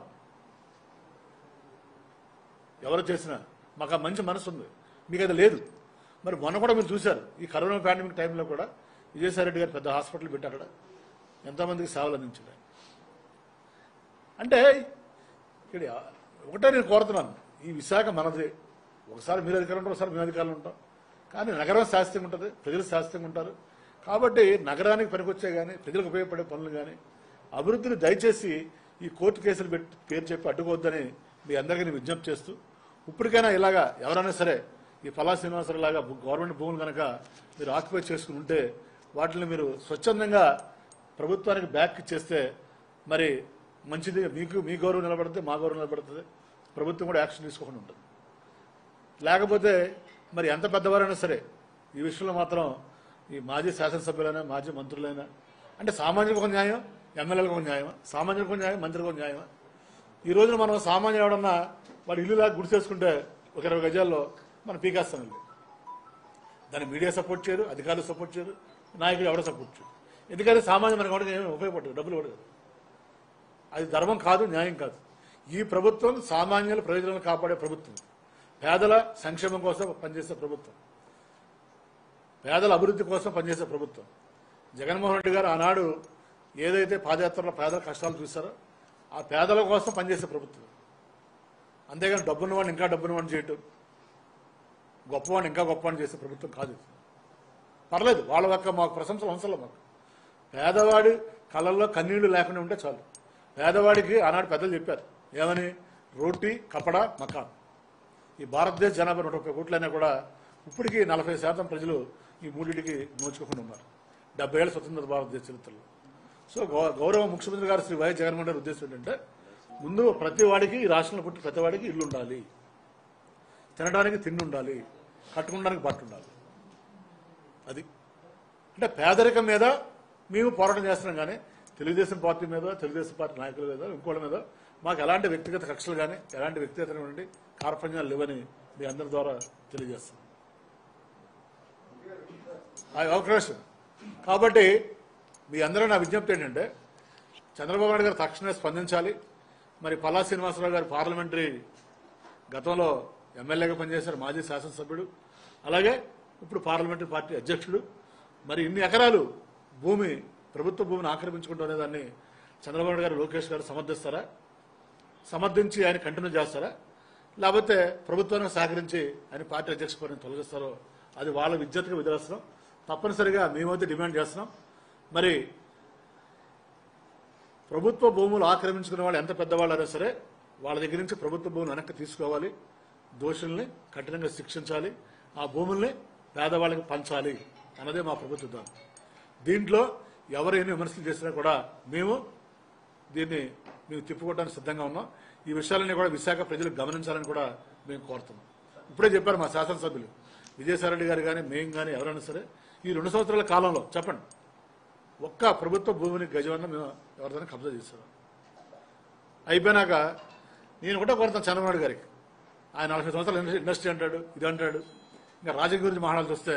ఎవరు చేసినా మాకు ఆ మంచి మనసు ఉంది మీకు అది లేదు మరి మొన్న కూడా మీరు చూశారు ఈ కరోనా పాండమిక్ టైంలో కూడా విజయసాయి రెడ్డి గారు పెద్ద హాస్పిటల్ పెట్టి అక్కడ ఎంతోమందికి సేవలు అందించారు ఆయన. అంటే ఇక్కడ ఒకటే నేను కోరుతున్నాను ఈ విశాఖ మనది ఒకసారి మీరు అధికారంలో ఉంటారు ఒకసారి మేము అధికారంలో ఉంటాం కానీ నగరం శాస్త్రంగా ఉంటుంది ప్రజలు శాస్త్రంగా ఉంటారు కాబట్టి నగరానికి పనికొచ్చే కానీ ప్రజలకు ఉపయోగపడే పనులు కానీ అభివృద్ధిని దయచేసి ఈ కోర్టు కేసులు పెట్టి పేరు చెప్పి అడ్డుకోవద్దని మీ అందరికీ నేను విజ్ఞప్తి చేస్తూ ఇప్పటికైనా ఇలాగా ఎవరైనా సరే ఈ పలా శ్రీనివాసరావు లాగా గవర్నమెంట్ భూములు కనుక మీరు ఆక్యుపై చేసుకుని ఉంటే వాటిని మీరు స్వచ్ఛందంగా ప్రభుత్వానికి బ్యాక్ ఇచ్చేస్తే మరి మంచిది మీకు మీ గౌరవం నిలబడుతుంది మా గౌరవం నిలబడుతుంది ప్రభుత్వం కూడా యాక్షన్ తీసుకోకుండా ఉంటుంది లేకపోతే మరి ఎంత పెద్దవారైనా సరే ఈ విషయంలో మాత్రం ఈ మాజీ శాసనసభ్యులైనా మాజీ మంత్రులైనా అంటే సామాన్యులకు ఒక న్యాయం ఎమ్మెల్యేలకు ఒక న్యాయం సామాన్యులకు ఒక న్యాయం మంత్రికి ఒక న్యాయం ఈ రోజున మనం సామాన్యుడు ఎవడన్నా వాడు ఇల్లు లాగా గుడి చేసుకుంటే ఒక ఇరవై గజాల్లో మనం పీకేస్తాం ఇల్లు దాన్ని మీడియా సపోర్ట్ చేయరు అధికారులు సపోర్ట్ చేయరు నాయకులు ఎవడో సపోర్ట్ చేయరు ఎందుకంటే సామాన్య మనకి ఎవరికి ఏమీ ఉపయోగపడదు డబ్బులు పడదు అది ధర్మం కాదు న్యాయం కాదు ఈ ప్రభుత్వం సామాన్యుల ప్రయోజనాలను కాపాడే ప్రభుత్వం పేదల సంక్షేమం కోసం పనిచేసే ప్రభుత్వం పేదల అభివృద్ధి కోసం పనిచేసే ప్రభుత్వం జగన్మోహన్ రెడ్డి గారు ఆనాడు ఏదైతే పాదయాత్రలో పేదల కష్టాలు చూశారో ఆ పేదల కోసం పనిచేసే ప్రభుత్వం అంతేగాని డబ్బున్నవాడిని ఇంకా డబ్బున్నవాడిని చేయటం గొప్పవాడిని ఇంకా గొప్పవాడిని చేసే ప్రభుత్వం కాదు ఇది. పర్లేదు వాళ్ళ యొక్క మాకు ప్రశంసలు అవసరం మాకు పేదవాడి కళ్ళల్లో కన్నీళ్లు లేకుండా ఉంటే చాలు పేదవాడికి ఆనాడు పెద్దలు చెప్పారు ఏమని రోటీ కపడా మకాన్ ఈ భారతదేశ జనాభా నూట ముప్పై కోట్లైనా కూడా ఇప్పటికీ నలభై శాతం ప్రజలు ఈ మూడింటికి నోచుకోకుండా ఉన్నారు డెబ్బై ఏళ్ళ స్వతంత్ర భారతదేశ చరిత్రలో సో గౌ- గౌరవ ముఖ్యమంత్రి గారు శ్రీ వైఎస్ జగన్మోహన్ రెడ్డి ఉద్దేశం ఏంటంటే ముందు ప్రతి వాడికి ఈ రాష్ట్రంలో పుట్టి ప్రతి వాడికి ఇల్లు ఉండాలి తినడానికి తిండి ఉండాలి కట్టుకోవడానికి బట్ట ఉండాలి అది అంటే పేదరికం మీద మేము పోరాటం చేస్తున్నాం కానీ తెలుగుదేశం పార్టీ మీద తెలుగుదేశం పార్టీ నాయకుల మీద ఇంకోళ్ళ మీద మాకు ఎలాంటి వ్యక్తిగత కక్షలు కానీ ఎలాంటి వ్యక్తిగతమైనటువంటి కార్పణ్యాలు లేవని మీ అందరి ద్వారా తెలియజేస్తున్నాం ఆ అవకాశం కాబట్టి మీ అందరూ నా విజ్ఞప్తి ఏంటంటే చంద్రబాబు నాయుడు గారు తక్షణమే స్పందించాలి మరి పల్లా శ్రీనివాసరావు గారు పార్లమెంటరీ గతంలో ఎమ్మెల్యేగా పనిచేశారు మాజీ శాసనసభ్యుడు అలాగే ఇప్పుడు పార్లమెంటరీ పార్టీ అధ్యక్షుడు మరి ఇన్ని ఎకరాలు భూమి ప్రభుత్వ భూమిని ఆక్రమించుకుంటునే దాన్ని చంద్రబాబు నాయుడు గారు లోకేష్ గారు సమర్థిస్తారా సమర్థించి ఆయన కంటిన్యూ చేస్తారా లేకపోతే ప్రభుత్వానికి సహకరించి ఆయన పార్టీ అధ్యక్ష పదవిని తొలగిస్తారో అది వాళ్ళ విద్యుత్గా వదిలేస్తున్నాం తప్పనిసరిగా మేమైతే డిమాండ్ చేస్తున్నాం మరి ప్రభుత్వ భూములు ఆక్రమించుకునే వాళ్ళు ఎంత పెద్దవాళ్ళైనా సరే వాళ్ళ దగ్గర నుంచి ప్రభుత్వ భూములు వెనక్కి తీసుకోవాలి దోషుల్ని కఠినంగా శిక్షించాలి ఆ భూముల్ని పేదవాళ్ళకి పంచాలి అన్నదే మా ప్రభుత్వ విధానం దీంట్లో ఎవరు ఎన్ని విమర్శలు చేసినా కూడా మేము దీన్ని మేము తిప్పుకోవడానికి సిద్ధంగా ఉన్నాం ఈ విషయాలన్నీ కూడా విశాఖ ప్రజలు గమనించాలని కూడా మేము కోరుతున్నాం ఇప్పుడే చెప్పారు మా శాసనసభ్యులు విజయసాయిరెడ్డి గారు కానీ మేము కానీ ఎవరైనా సరే ఈ రెండు సంవత్సరాల కాలంలో చెప్పండి ఒక్క ప్రభుత్వ భూమిని గజవన్న మేము ఎవరిదైనా కబ్జా చేశారు అయిపోయినాక నేను ఒకటే కోరుతాను చంద్రబాబు నాయుడు గారికి ఆయన నలభై సంవత్సరాలు ఇండస్ట్రీ- ఇండస్ట్రీ అంటాడు ఇది అంటాడు ఇంకా రాజకీయ గురించి మాట్లాడాల్సి వస్తే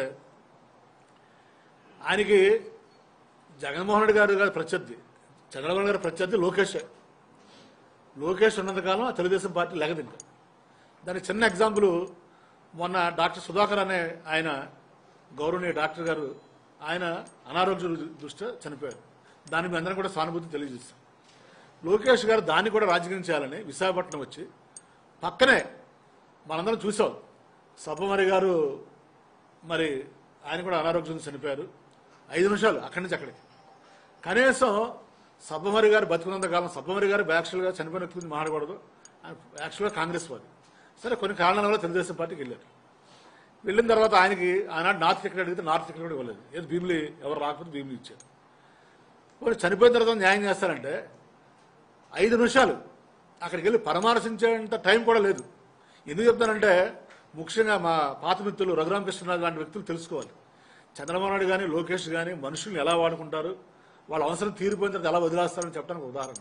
ఆయనకి జగన్మోహన్ రెడ్డి గారు గారి ప్రత్యర్థి చంద్రబాబు గారి ప్రత్యర్థి లోకేష్ లోకేష్ ఉన్నంతకాలం ఆ తెలుగుదేశం పార్టీ లెగదు ఇంకా దానికి చిన్న ఎగ్జాంపుల్ మొన్న డాక్టర్ సుధాకర్ అనే ఆయన గౌరవనీయ డాక్టర్ గారు ఆయన అనారోగ్య దృష్ట్యా చనిపోయారు దాని మీ అందరం కూడా సానుభూతి తెలియజేస్తాం లోకేష్ గారు దాన్ని కూడా రాజకీయం చేయాలని విశాఖపట్నం వచ్చి పక్కనే మనందరం చూసాం సబ్బమరి గారు మరి ఆయన కూడా అనారోగ్యంతో చనిపోయారు ఐదు నిమిషాలు అక్కడి నుంచి అక్కడికి కనీసం సబ్బమరి గారు బతుకున్నంత కాలం సబ్బమరి గారు యాక్చువల్గా చనిపోయిన వ్యక్తి గురించి మాట్లాడకూడదు ఆయన యాక్చువల్గా కాంగ్రెస్ వాది సరే కొన్ని కారణాల వల్ల తెలుగుదేశం పార్టీకి వెళ్ళారు వెళ్ళిన తర్వాత ఆయనకి ఆనాడు నార్త్ టికెట్ అడిగితే నార్త్ టికెట్ కూడా ఇవ్వలేదు ఏదో భీమిలి ఎవరు రాకపోతే భీమిలి ఇచ్చారు పోనీ చనిపోయిన తర్వాత న్యాయం చేస్తారంటే ఐదు నిమిషాలు అక్కడికి వెళ్ళి పరామర్శించేంత టైం కూడా లేదు ఎందుకు చెప్తానంటే ముఖ్యంగా మా పాత మిత్రులు రఘురామకృష్ణరాజు లాంటి వ్యక్తులు తెలుసుకోవాలి చంద్రబాబు నాయుడు కానీ లోకేష్ కానీ మనుషుల్ని ఎలా వాడుకుంటారు వాళ్ళ అవసరం తీరిపోయిన తర్వాత ఎలా వదిలేస్తారని చెప్పడానికి ఒక ఉదాహరణ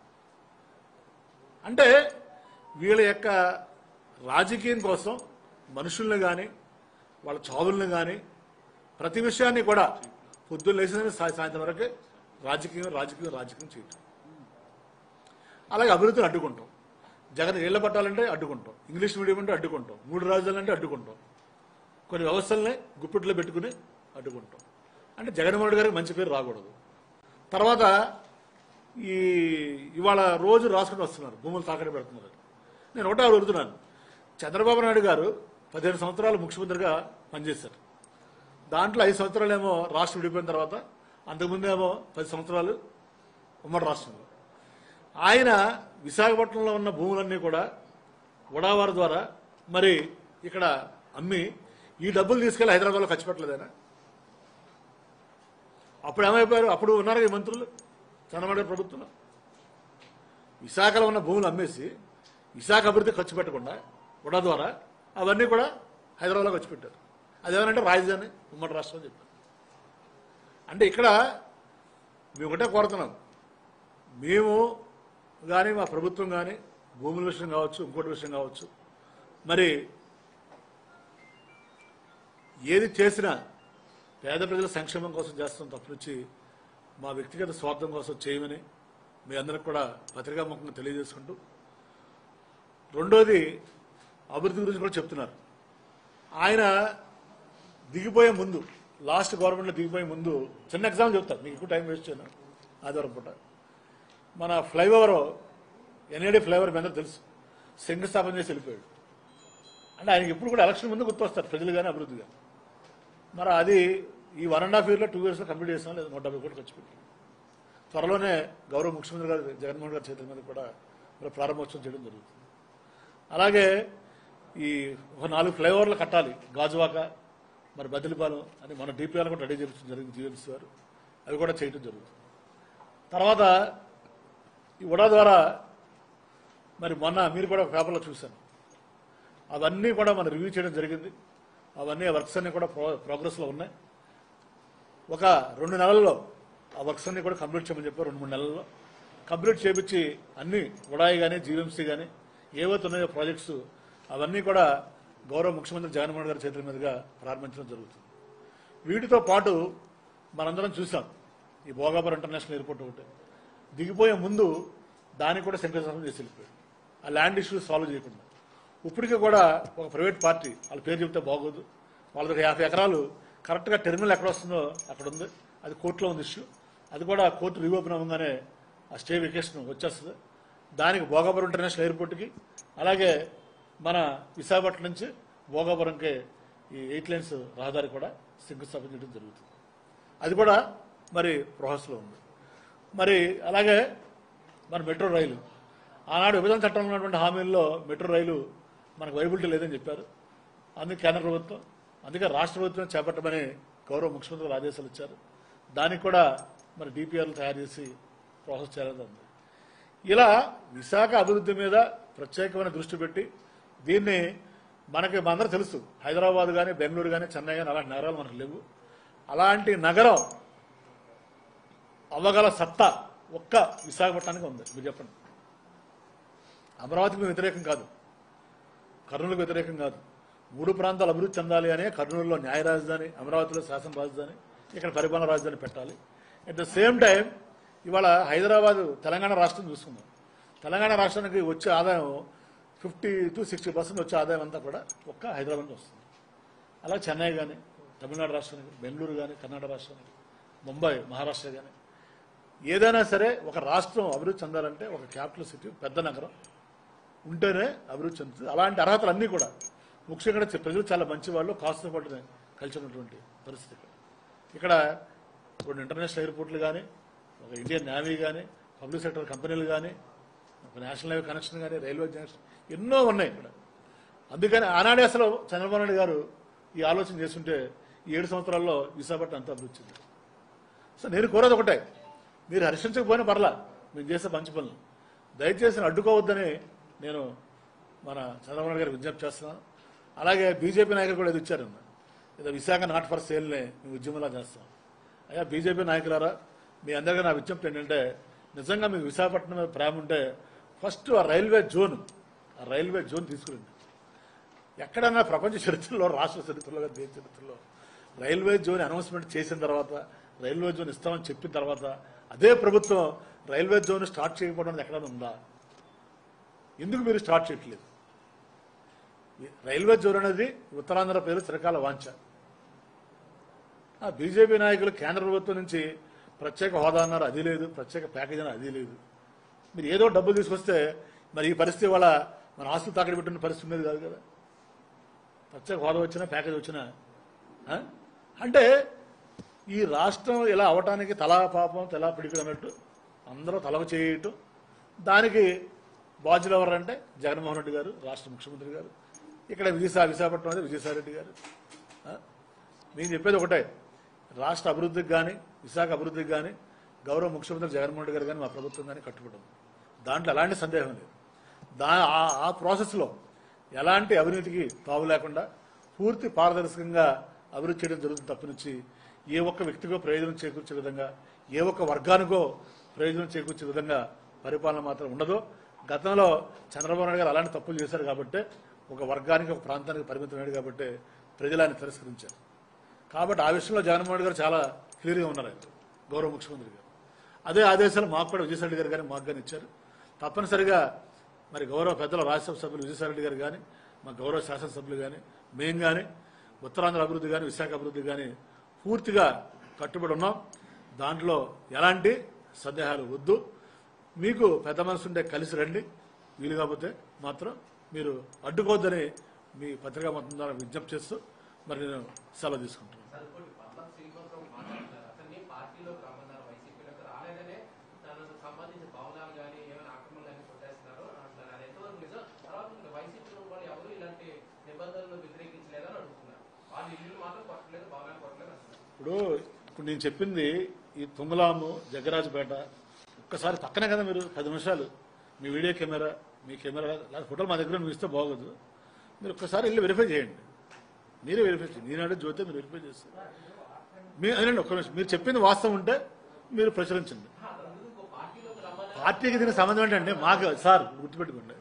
అంటే వీళ్ళ యొక్క రాజకీయం కోసం మనుషుల్ని కానీ వాళ్ళ చావుల్ని కానీ ప్రతి విషయాన్ని కూడా పొద్దున్న లేచిన సాయంత్రం వరకు రాజకీయం రాజకీయం రాజకీయం చేయటం అలాగే అభివృద్ధిని అడ్డుకుంటాం జగన్ ఇళ్ల పట్టాలంటే అడ్డుకుంటాం ఇంగ్లీష్ మీడియం అంటే అడ్డుకుంటాం మూడు రాజధానులు అంటే అడ్డుకుంటాం కొన్ని వ్యవస్థల్ని గుప్పిట్లో పెట్టుకుని అడ్డుకుంటాం అంటే జగన్మోహన్ రెడ్డి గారికి మంచి పేరు రాకూడదు తర్వాత ఈ ఇవాళ రోజు రాసుకుని వస్తున్నారు భూములు తాకట్టు పెడుతున్నారు నేను ఒకటే అడుగుతున్నాను చంద్రబాబు నాయుడు గారు పదిహేను సంవత్సరాలు ముఖ్యమంత్రిగా పనిచేశారు దాంట్లో ఐదు సంవత్సరాలేమో రాష్ట్రం విడిపోయిన తర్వాత అంతకుముందేమో పది సంవత్సరాలు ఉమ్మడి రాష్ట్రంలో ఆయన విశాఖపట్నంలో ఉన్న భూములన్నీ కూడా ఉడావారి ద్వారా మరి ఇక్కడ అమ్మి ఈ డబ్బులు తీసుకెళ్లి హైదరాబాద్లో ఖర్చు పెట్టలేదైనా అప్పుడు ఏమైపోయారు అప్పుడు ఉన్నారు ఈ మంత్రులు చంద్రబాబు నాయుడు ప్రభుత్వంలో విశాఖలో ఉన్న భూములు అమ్మేసి విశాఖ అభివృద్ధి ఖర్చు పెట్టకుండా ఉడా ద్వారా అవన్నీ కూడా హైదరాబాద్లో ఖర్చు పెట్టారు అదేమనంటే రాజధాని ఉమ్మడి రాష్ట్రం అని చెప్పారు అంటే ఇక్కడ మేము ఒకటే కోరుతున్నాం మేము కానీ మా ప్రభుత్వం కానీ భూముల విషయం కావచ్చు ఇంకోటి విషయం కావచ్చు మరి ఏది చేసినా పేద ప్రజల సంక్షేమం కోసం చేస్తాం తప్పనిచ్చి మా వ్యక్తిగత స్వార్థం కోసం చేయమని మీ అందరికి కూడా పత్రికాముఖంగా తెలియజేసుకుంటూ రెండోది అభివృద్ధి గురించి కూడా చెప్తున్నారు ఆయన దిగిపోయే ముందు లాస్ట్ గవర్నమెంట్లో దిగిపోయే ముందు చిన్న ఎగ్జామ్ చెప్తాను మీకు ఎక్కువ టైం వేస్ట్ చేయను ఆదివారం పూట మన ఫ్లైఓవర్ ఎన్ఏడి ఫ్లైఓవర్ మీద తెలుసు శంకుస్థాపన చేసి వెళ్ళిపోయాడు అంటే ఆయనకి ఎప్పుడు కూడా ఎలక్షన్ ముందు గుర్తొస్తారు ప్రజలు కానీ అభివృద్ధి కానీ మరి అది ఈ వన్ అండ్ హాఫ్ ఇయర్లో టూ ఇయర్స్లో కంప్లీట్ చేసినా లేదా నూట డెబ్బై కోట్లు ఖర్చు పెట్టి త్వరలోనే గౌరవ ముఖ్యమంత్రి గారు జగన్మోహన్ గారి చేతుల మీద కూడా మరి ప్రారంభోత్సవం చేయడం జరుగుతుంది అలాగే ఈ ఒక నాలుగు ఫ్లైఓవర్లు కట్టాలి గాజువాక మరి బదిలిపాలెం అని మన డిపిఆర్ కూడా రెడీ చేయించడం జరిగింది జీఎంసీ వారు అవి కూడా చేయడం జరుగుతుంది తర్వాత ఈ ఉడా ద్వారా మరి మొన్న మీరు కూడా ఒక పేపర్లో చూశాను అవన్నీ కూడా మనం రివ్యూ చేయడం జరిగింది అవన్నీ ఆ వర్క్స్ అన్నీ కూడా ప్రో ప్రోగ్రెస్లో ఉన్నాయి ఒక రెండు నెలల్లో ఆ వర్క్స్ అన్ని కూడా కంప్లీట్ చేయమని చెప్పారు రెండు మూడు నెలల్లో కంప్లీట్ చేపించి అన్ని ఉడాయి కానీ జీవీఎంసీ కానీ ఏవైతే ఉన్నాయో ప్రాజెక్ట్స్ అవన్నీ కూడా గౌరవ ముఖ్యమంత్రి జగన్మోహన్ గారి చేతుల మీదుగా ప్రారంభించడం జరుగుతుంది వీటితో పాటు మనందరం చూసాం ఈ భోగాపురం ఇంటర్నేషనల్ ఎయిర్పోర్ట్ ఒకటి దిగిపోయే ముందు దానికి కూడా శంకుస్థాపన చేసి వెళ్ళిపోయాడు ఆ ల్యాండ్ ఇష్యూస్ సాల్వ్ చేయకుండా ఇప్పటికీ కూడా ఒక ప్రైవేట్ పార్టీ వాళ్ళ పేరు చెప్తే బాగోదు వాళ్ళ దగ్గర యాభై ఎకరాలు కరెక్ట్గా టెర్మినల్ ఎక్కడ వస్తుందో అక్కడ ఉంది అది కోర్టులో ఉంది ఇష్యూ అది కూడా కోర్టు రీఓపెన్ అవ్వగానే ఆ స్టే వెకేషన్ వచ్చేస్తుంది దానికి భోగాపురం ఇంటర్నేషనల్ ఎయిర్పోర్ట్కి అలాగే మన విశాఖపట్నం నుంచి భోగాపురంకి ఈ ఎయిట్ లైన్స్ రహదారి కూడా శంకుస్థాపన చేయడం జరుగుతుంది అది కూడా మరి ప్రాసెస్లో ఉంది మరి అలాగే మన మెట్రో రైలు ఆనాడు విభజన చట్టంలో ఉన్నటువంటి హామీల్లో మెట్రో రైలు మనకు వైబిలిటీ లేదని చెప్పారు అందుకే కేంద్ర ప్రభుత్వం అందుకే రాష్ట్ర ప్రభుత్వం చేపట్టమని గౌరవ ముఖ్యమంత్రి గారు ఆదేశాలు ఇచ్చారు దానికి కూడా మరి డిపిఆర్లు తయారు చేసి ప్రాసెస్ చేయాలని ఉంది ఇలా విశాఖ అభివృద్ధి మీద ప్రత్యేకమైన దృష్టి పెట్టి దీన్ని మనకి మనందరూ తెలుసు హైదరాబాద్ కానీ బెంగళూరు కానీ చెన్నై కానీ అలాంటి నగరాలు మనకు లేవు అలాంటి నగరం అవ్వగల సత్తా ఒక్క విశాఖపట్నానికి ఉంది మీరు చెప్పండి అమరావతికి మేము వ్యతిరేకం కాదు కర్నూలుకు వ్యతిరేకం కాదు మూడు ప్రాంతాలు అభివృద్ధి చెందాలి అనే కర్నూలులో న్యాయ రాజధాని అమరావతిలో శాసన రాజధాని ఇక్కడ పరిపాలన రాజధాని పెట్టాలి అట్ ద సేమ్ టైం ఇవాళ హైదరాబాద్ తెలంగాణ రాష్ట్రం చూసుకుందాం తెలంగాణ రాష్ట్రానికి వచ్చే ఆదాయం ఫిఫ్టీ టు సిక్స్టీ పర్సెంట్ వచ్చే ఆదాయం అంతా కూడా ఒక్క హైదరాబాద్ నుంచి వస్తుంది అలా చెన్నై కానీ తమిళనాడు రాష్ట్రానికి బెంగళూరు కానీ కర్ణాటక రాష్ట్రానికి ముంబై మహారాష్ట్ర కానీ ఏదైనా సరే ఒక రాష్ట్రం అభివృద్ధి చెందాలంటే ఒక క్యాపిటల్ సిటీ పెద్ద నగరం ఉంటేనే అభివృద్ధి చెందుతుంది అలాంటి అర్హతలు అన్నీ కూడా ముఖ్యంగా చె- ప్రజలు చాలా మంచి వాళ్ళు కాస్త పాటు కలిసి ఉన్నటువంటి పరిస్థితి ఇక్కడ. ఇక్కడ కొన్ని ఇంటర్నేషనల్ ఎయిర్పోర్ట్లు కానీ ఒక ఇండియన్ నేవీ కానీ పబ్లిక్ సెక్టర్ కంపెనీలు కానీ ఒక నేషనల్ హైవే కనెక్షన్ కానీ రైల్వే జంక్షన్ ఎన్నో ఉన్నాయి ఇక్కడ అందుకని ఆనాడే అసలు చంద్రబాబు నాయుడు గారు ఈ ఆలోచన చేస్తుంటే ఈ ఏడు సంవత్సరాల్లో విశాఖపట్నం అంతా అభివృద్ధి చెందింది సో నేను కోరేది ఒకటే మీరు హర్షించకపోయినా పర్లా మేము చేసే మంచి పనులు దయచేసి అడ్డుకోవద్దని నేను మన చంద్రబాబు నాయుడు గారికి విజ్ఞప్తి చేస్తున్నాను అలాగే బీజేపీ నాయకులు కూడా ఏదో ఇచ్చారన్న ఏదో విశాఖ నాట్ ఫర్ సేల్ని మేము ఉద్యమంలా చేస్తాం అయ్యా బీజేపీ నాయకులారా మీ అందరికీ నా విజ్ఞప్తి ఏంటంటే నిజంగా మీకు విశాఖపట్నం మీద ప్రేమ ఉంటే ఫస్ట్ ఆ రైల్వే జోన్ ఆ రైల్వే జోన్ తీసుకురండి ఎక్కడన్నా ప్రపంచ చరిత్రలో రాష్ట్ర చరిత్రలో కానీ దేశ చరిత్రలో రైల్వే జోన్ అనౌన్స్మెంట్ చేసిన తర్వాత రైల్వే జోన్ ఇస్తామని చెప్పిన తర్వాత అదే ప్రభుత్వం రైల్వే జోన్ స్టార్ట్ చేయకపోవడం అనేది ఎక్కడైనా ఉందా ఎందుకు మీరు స్టార్ట్ చేయట్లేదు ఈ రైల్వే జోన్ అనేది ఉత్తరాంధ్ర పేరు చిరకాల వాంఛ ఆ బీజేపీ నాయకులు కేంద్ర ప్రభుత్వం నుంచి ప్రత్యేక హోదా అన్నారు అది లేదు ప్రత్యేక ప్యాకేజ్ అన్నారు అది లేదు మీరు ఏదో డబ్బులు తీసుకొస్తే మరి ఈ పరిస్థితి వల్ల మన ఆస్తులు తాకడి పెట్టిన పరిస్థితి ఉండేది కాదు కదా ప్రత్యేక హోదా వచ్చినా ప్యాకేజ్ వచ్చినా ఆ? అంటే ఈ రాష్ట్రం ఇలా అవటానికి తలా పాపం తలా పిడికిడు అన్నట్టు అందరూ తలవ చేయటం దానికి బాధ్యులు ఎవరంటే జగన్మోహన్ రెడ్డి గారు రాష్ట్ర ముఖ్యమంత్రి గారు ఇక్కడ విజయసా విశాఖపట్నం అయితే విజయసాయి రెడ్డి గారు ఆ? నేను చెప్పేది ఒకటే రాష్ట్ర అభివృద్ధికి కానీ విశాఖ అభివృద్ధికి కానీ గౌరవ ముఖ్యమంత్రి జగన్మోహన్ రెడ్డి గారు కానీ మా ప్రభుత్వం కానీ కట్టుబడి దాంట్లో ఎలాంటి సందేహం లేదు దా ఆ- ఆ ప్రాసెస్లో ఎలాంటి అవినీతికి తావు లేకుండా పూర్తి పారదర్శకంగా అభివృద్ధి చేయడం జరుగుతుంది తప్పనిచ్చి ఏ ఒక్క వ్యక్తికో ప్రయోజనం చేకూర్చే విధంగా ఏ ఒక్క వర్గానికో ప్రయోజనం చేకూర్చే విధంగా పరిపాలన మాత్రం ఉండదు గతంలో చంద్రబాబు నాయుడు గారు అలాంటి తప్పులు చేశారు కాబట్టి ఒక వర్గానికి ఒక ప్రాంతానికి పరిమితమైనది కాబట్టి ప్రజలు ఆయన తిరస్కరించారు కాబట్టి ఆ విషయంలో జగన్మోహన్ రెడ్డి గారు చాలా క్లియర్గా ఉన్నారు ఆయన గౌరవ ముఖ్యమంత్రి గారు అదే ఆదేశాలు మాకు కూడా విజయసాయి రెడ్డి గారు కానీ మాకు కానీ ఇచ్చారు తప్పనిసరిగా మరి గౌరవ పెద్దల రాజ్యసభ సభ్యులు విజయసాయి రెడ్డి గారు కానీ మా గౌరవ శాసనసభ్యులు కానీ మేము కానీ ఉత్తరాంధ్ర అభివృద్ధి కానీ విశాఖ అభివృద్ధి కానీ పూర్తిగా కట్టుబడి ఉన్నాం దాంట్లో ఎలాంటి సందేహాలు వద్దు మీకు పెద్ద మనసు ఉంటే కలిసి రండి వీలు కాకపోతే మాత్రం మీరు అడ్డుకోవద్దని మీ పత్రికా మొత్తం ద్వారా విజ్ఞప్తి చేస్తూ మరి నేను సెలవు తీసుకుంటున్నాను సార్ ఇంకోటి పల్లం శ్రీనివాసరావు మాట్లాడుతున్నారు అతన్ని పార్టీలోకి రమ్మన్నారు వైసీపీలోకి రాలేదనే తనకు సంబంధించిన భవనాలు కానీ ఏమైనా ఆక్రమణలు కానీ కొట్టేస్తున్నారు అంటున్నారు అది ఎంతవరకు నిజం తర్వాత ఇంకా వైసీపీలో వాళ్ళు ఎవరు ఇలాంటి నిబంధనలు వ్యతిరేకించలేదని అడుగుతున్నారు వాళ్ళు ఇల్లు మాత్రం కొట్టలేదు భవనాలు కొట్టలేదు అంటున్నారు ఇప్పుడు ఇప్పుడు నేను చెప్పింది ఈ తుంగలాము జగ్గరాజుపేట ఒక్కసారి పక్కనే కదా మీరు పది నిమిషాలు మీ వీడియో కెమెరా మీ కెమెరా లేదా ఫోటోలు మా దగ్గర మీకు ఇస్తే బాగోదు మీరు ఒక్కసారి వెళ్ళి వెరిఫై చేయండి మీరే వెరిఫై చేయండి ఈనాడు జ్యోతి మీరు వెరిఫై చేస్తారు మీ అనండి ఒక్క నిమిషం మీరు చెప్పింది వాస్తవం ఉంటే మీరు ప్రచురించండి పార్టీకి దీనికి సంబంధం ఏంటంటే మాకు సార్ గుర్తుపెట్టుకోండి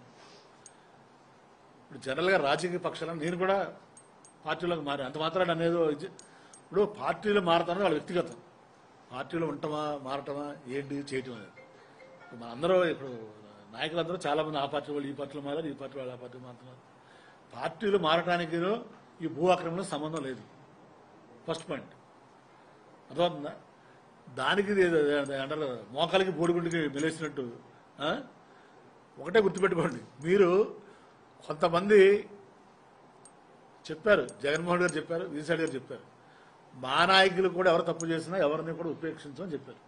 ఇప్పుడు జనరల్గా రాజకీయ పక్షాలను నేను కూడా పార్టీలోకి మారి అంత మాత్రాన్ని అనేది ఇది- ఇప్పుడు పార్టీలు మారతాను వాళ్ళ వ్యక్తిగతం పార్టీలో ఉండటమా మారటమా ఏంటి చేయటం అనేది ఇప్పుడు మనందరూ ఇప్పుడు నాయకులందరూ చాలా మంది ఆ పార్టీ వాళ్ళు ఈ పార్టీలో మారారు ఈ పార్టీ వాళ్ళు ఆ పార్టీ మారుతున్నారు పార్టీలు మారటానికి ఈ భూ ఆక్రమణ సంబంధం లేదు ఫస్ట్ పాయింట్ అర్థమవుతుందా దానికి ఇది- ఇది- ఇది అంటారు కదా, మోకాలకి బోడిగుండికి మెలేసినట్టు ఆ? ఒకటే గుర్తుపెట్టుకోండి మీరు కొంతమంది చెప్పారు జగన్మోహన్ గారు చెప్పారు విజయసాయి గారు చెప్పారు మా నాయకులు కూడా ఎవరు తప్పు చేసినా ఎవరిని కూడా ఉపేక్షించమని చెప్పారు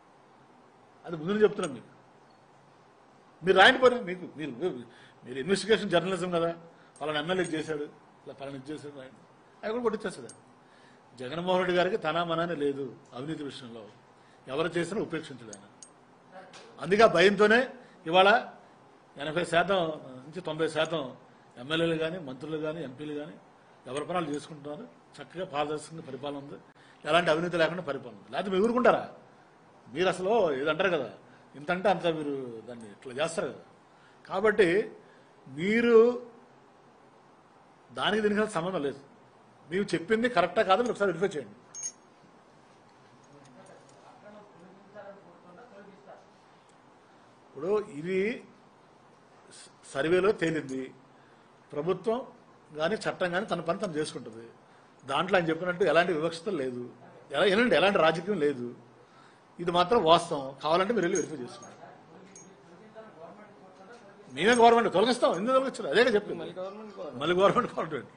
అది ముందు చెప్తున్నాం మీకు మీరు రాయండి పోనీ మీకు మీరు మీరు ఇన్వెస్టిగేషన్ జర్నలిజం కదా పలానా ఎమ్మెల్యే చేశాడు ఇలా పలానా ఇది చేశాడు రాయండి అవి కూడా కొట్టించేస్తుంది జగన్మోహన్ రెడ్డి గారికి తనా మనానే లేదు అవినీతి విషయంలో ఎవరు చేసినా ఉపేక్షించడు ఆయన అందుకే ఆ భయంతోనే ఇవాళ ఎనభై శాతం నుంచి తొంభై శాతం ఎమ్మెల్యేలు కానీ మంత్రులు కానీ ఎంపీలు కానీ ఎవరి పనాలు చేసుకుంటున్నారు చక్కగా పారదర్శకంగా పరిపాలన ఉంది ఎలాంటి అవినీతి లేకుండా పరిపాలన ఉంది లేకపోతే మీరు ఊరుకుంటారా మీరు అసలు ఏదంటారు కదా ఇంతంటే అంత మీరు దాన్ని ఇట్లా చేస్తారు కదా కాబట్టి మీరు దానికి దీనికి అసలు సంబంధం లేదు మీరు చెప్పింది కరెక్టా కాదో మీరు ఒకసారి వెరిఫై చేయండి ఇప్పుడు ఇది స- సర్వేలో తేలింది ప్రభుత్వం కానీ చట్టం కానీ తన పని తను చేసుకుంటుంది దాంట్లో ఆయన చెప్పినట్టు ఎలాంటి వివక్షత లేదు ఎలా ఎలాంటి ఎలాంటి రాజకీయం లేదు ఇది మాత్రం వాస్తవం కావాలంటే మీరు వెళ్ళి వెరిఫై చేసుకోండి మేమే గవర్నమెంట్ తొలగిస్తాం ఎందుకు తొలగించారు అదే చెప్పింది మళ్ళీ గవర్నమెంట్ గవర్నమెంట్. మళ్ళీ గవర్నమెంట్ గవర్నమెంట్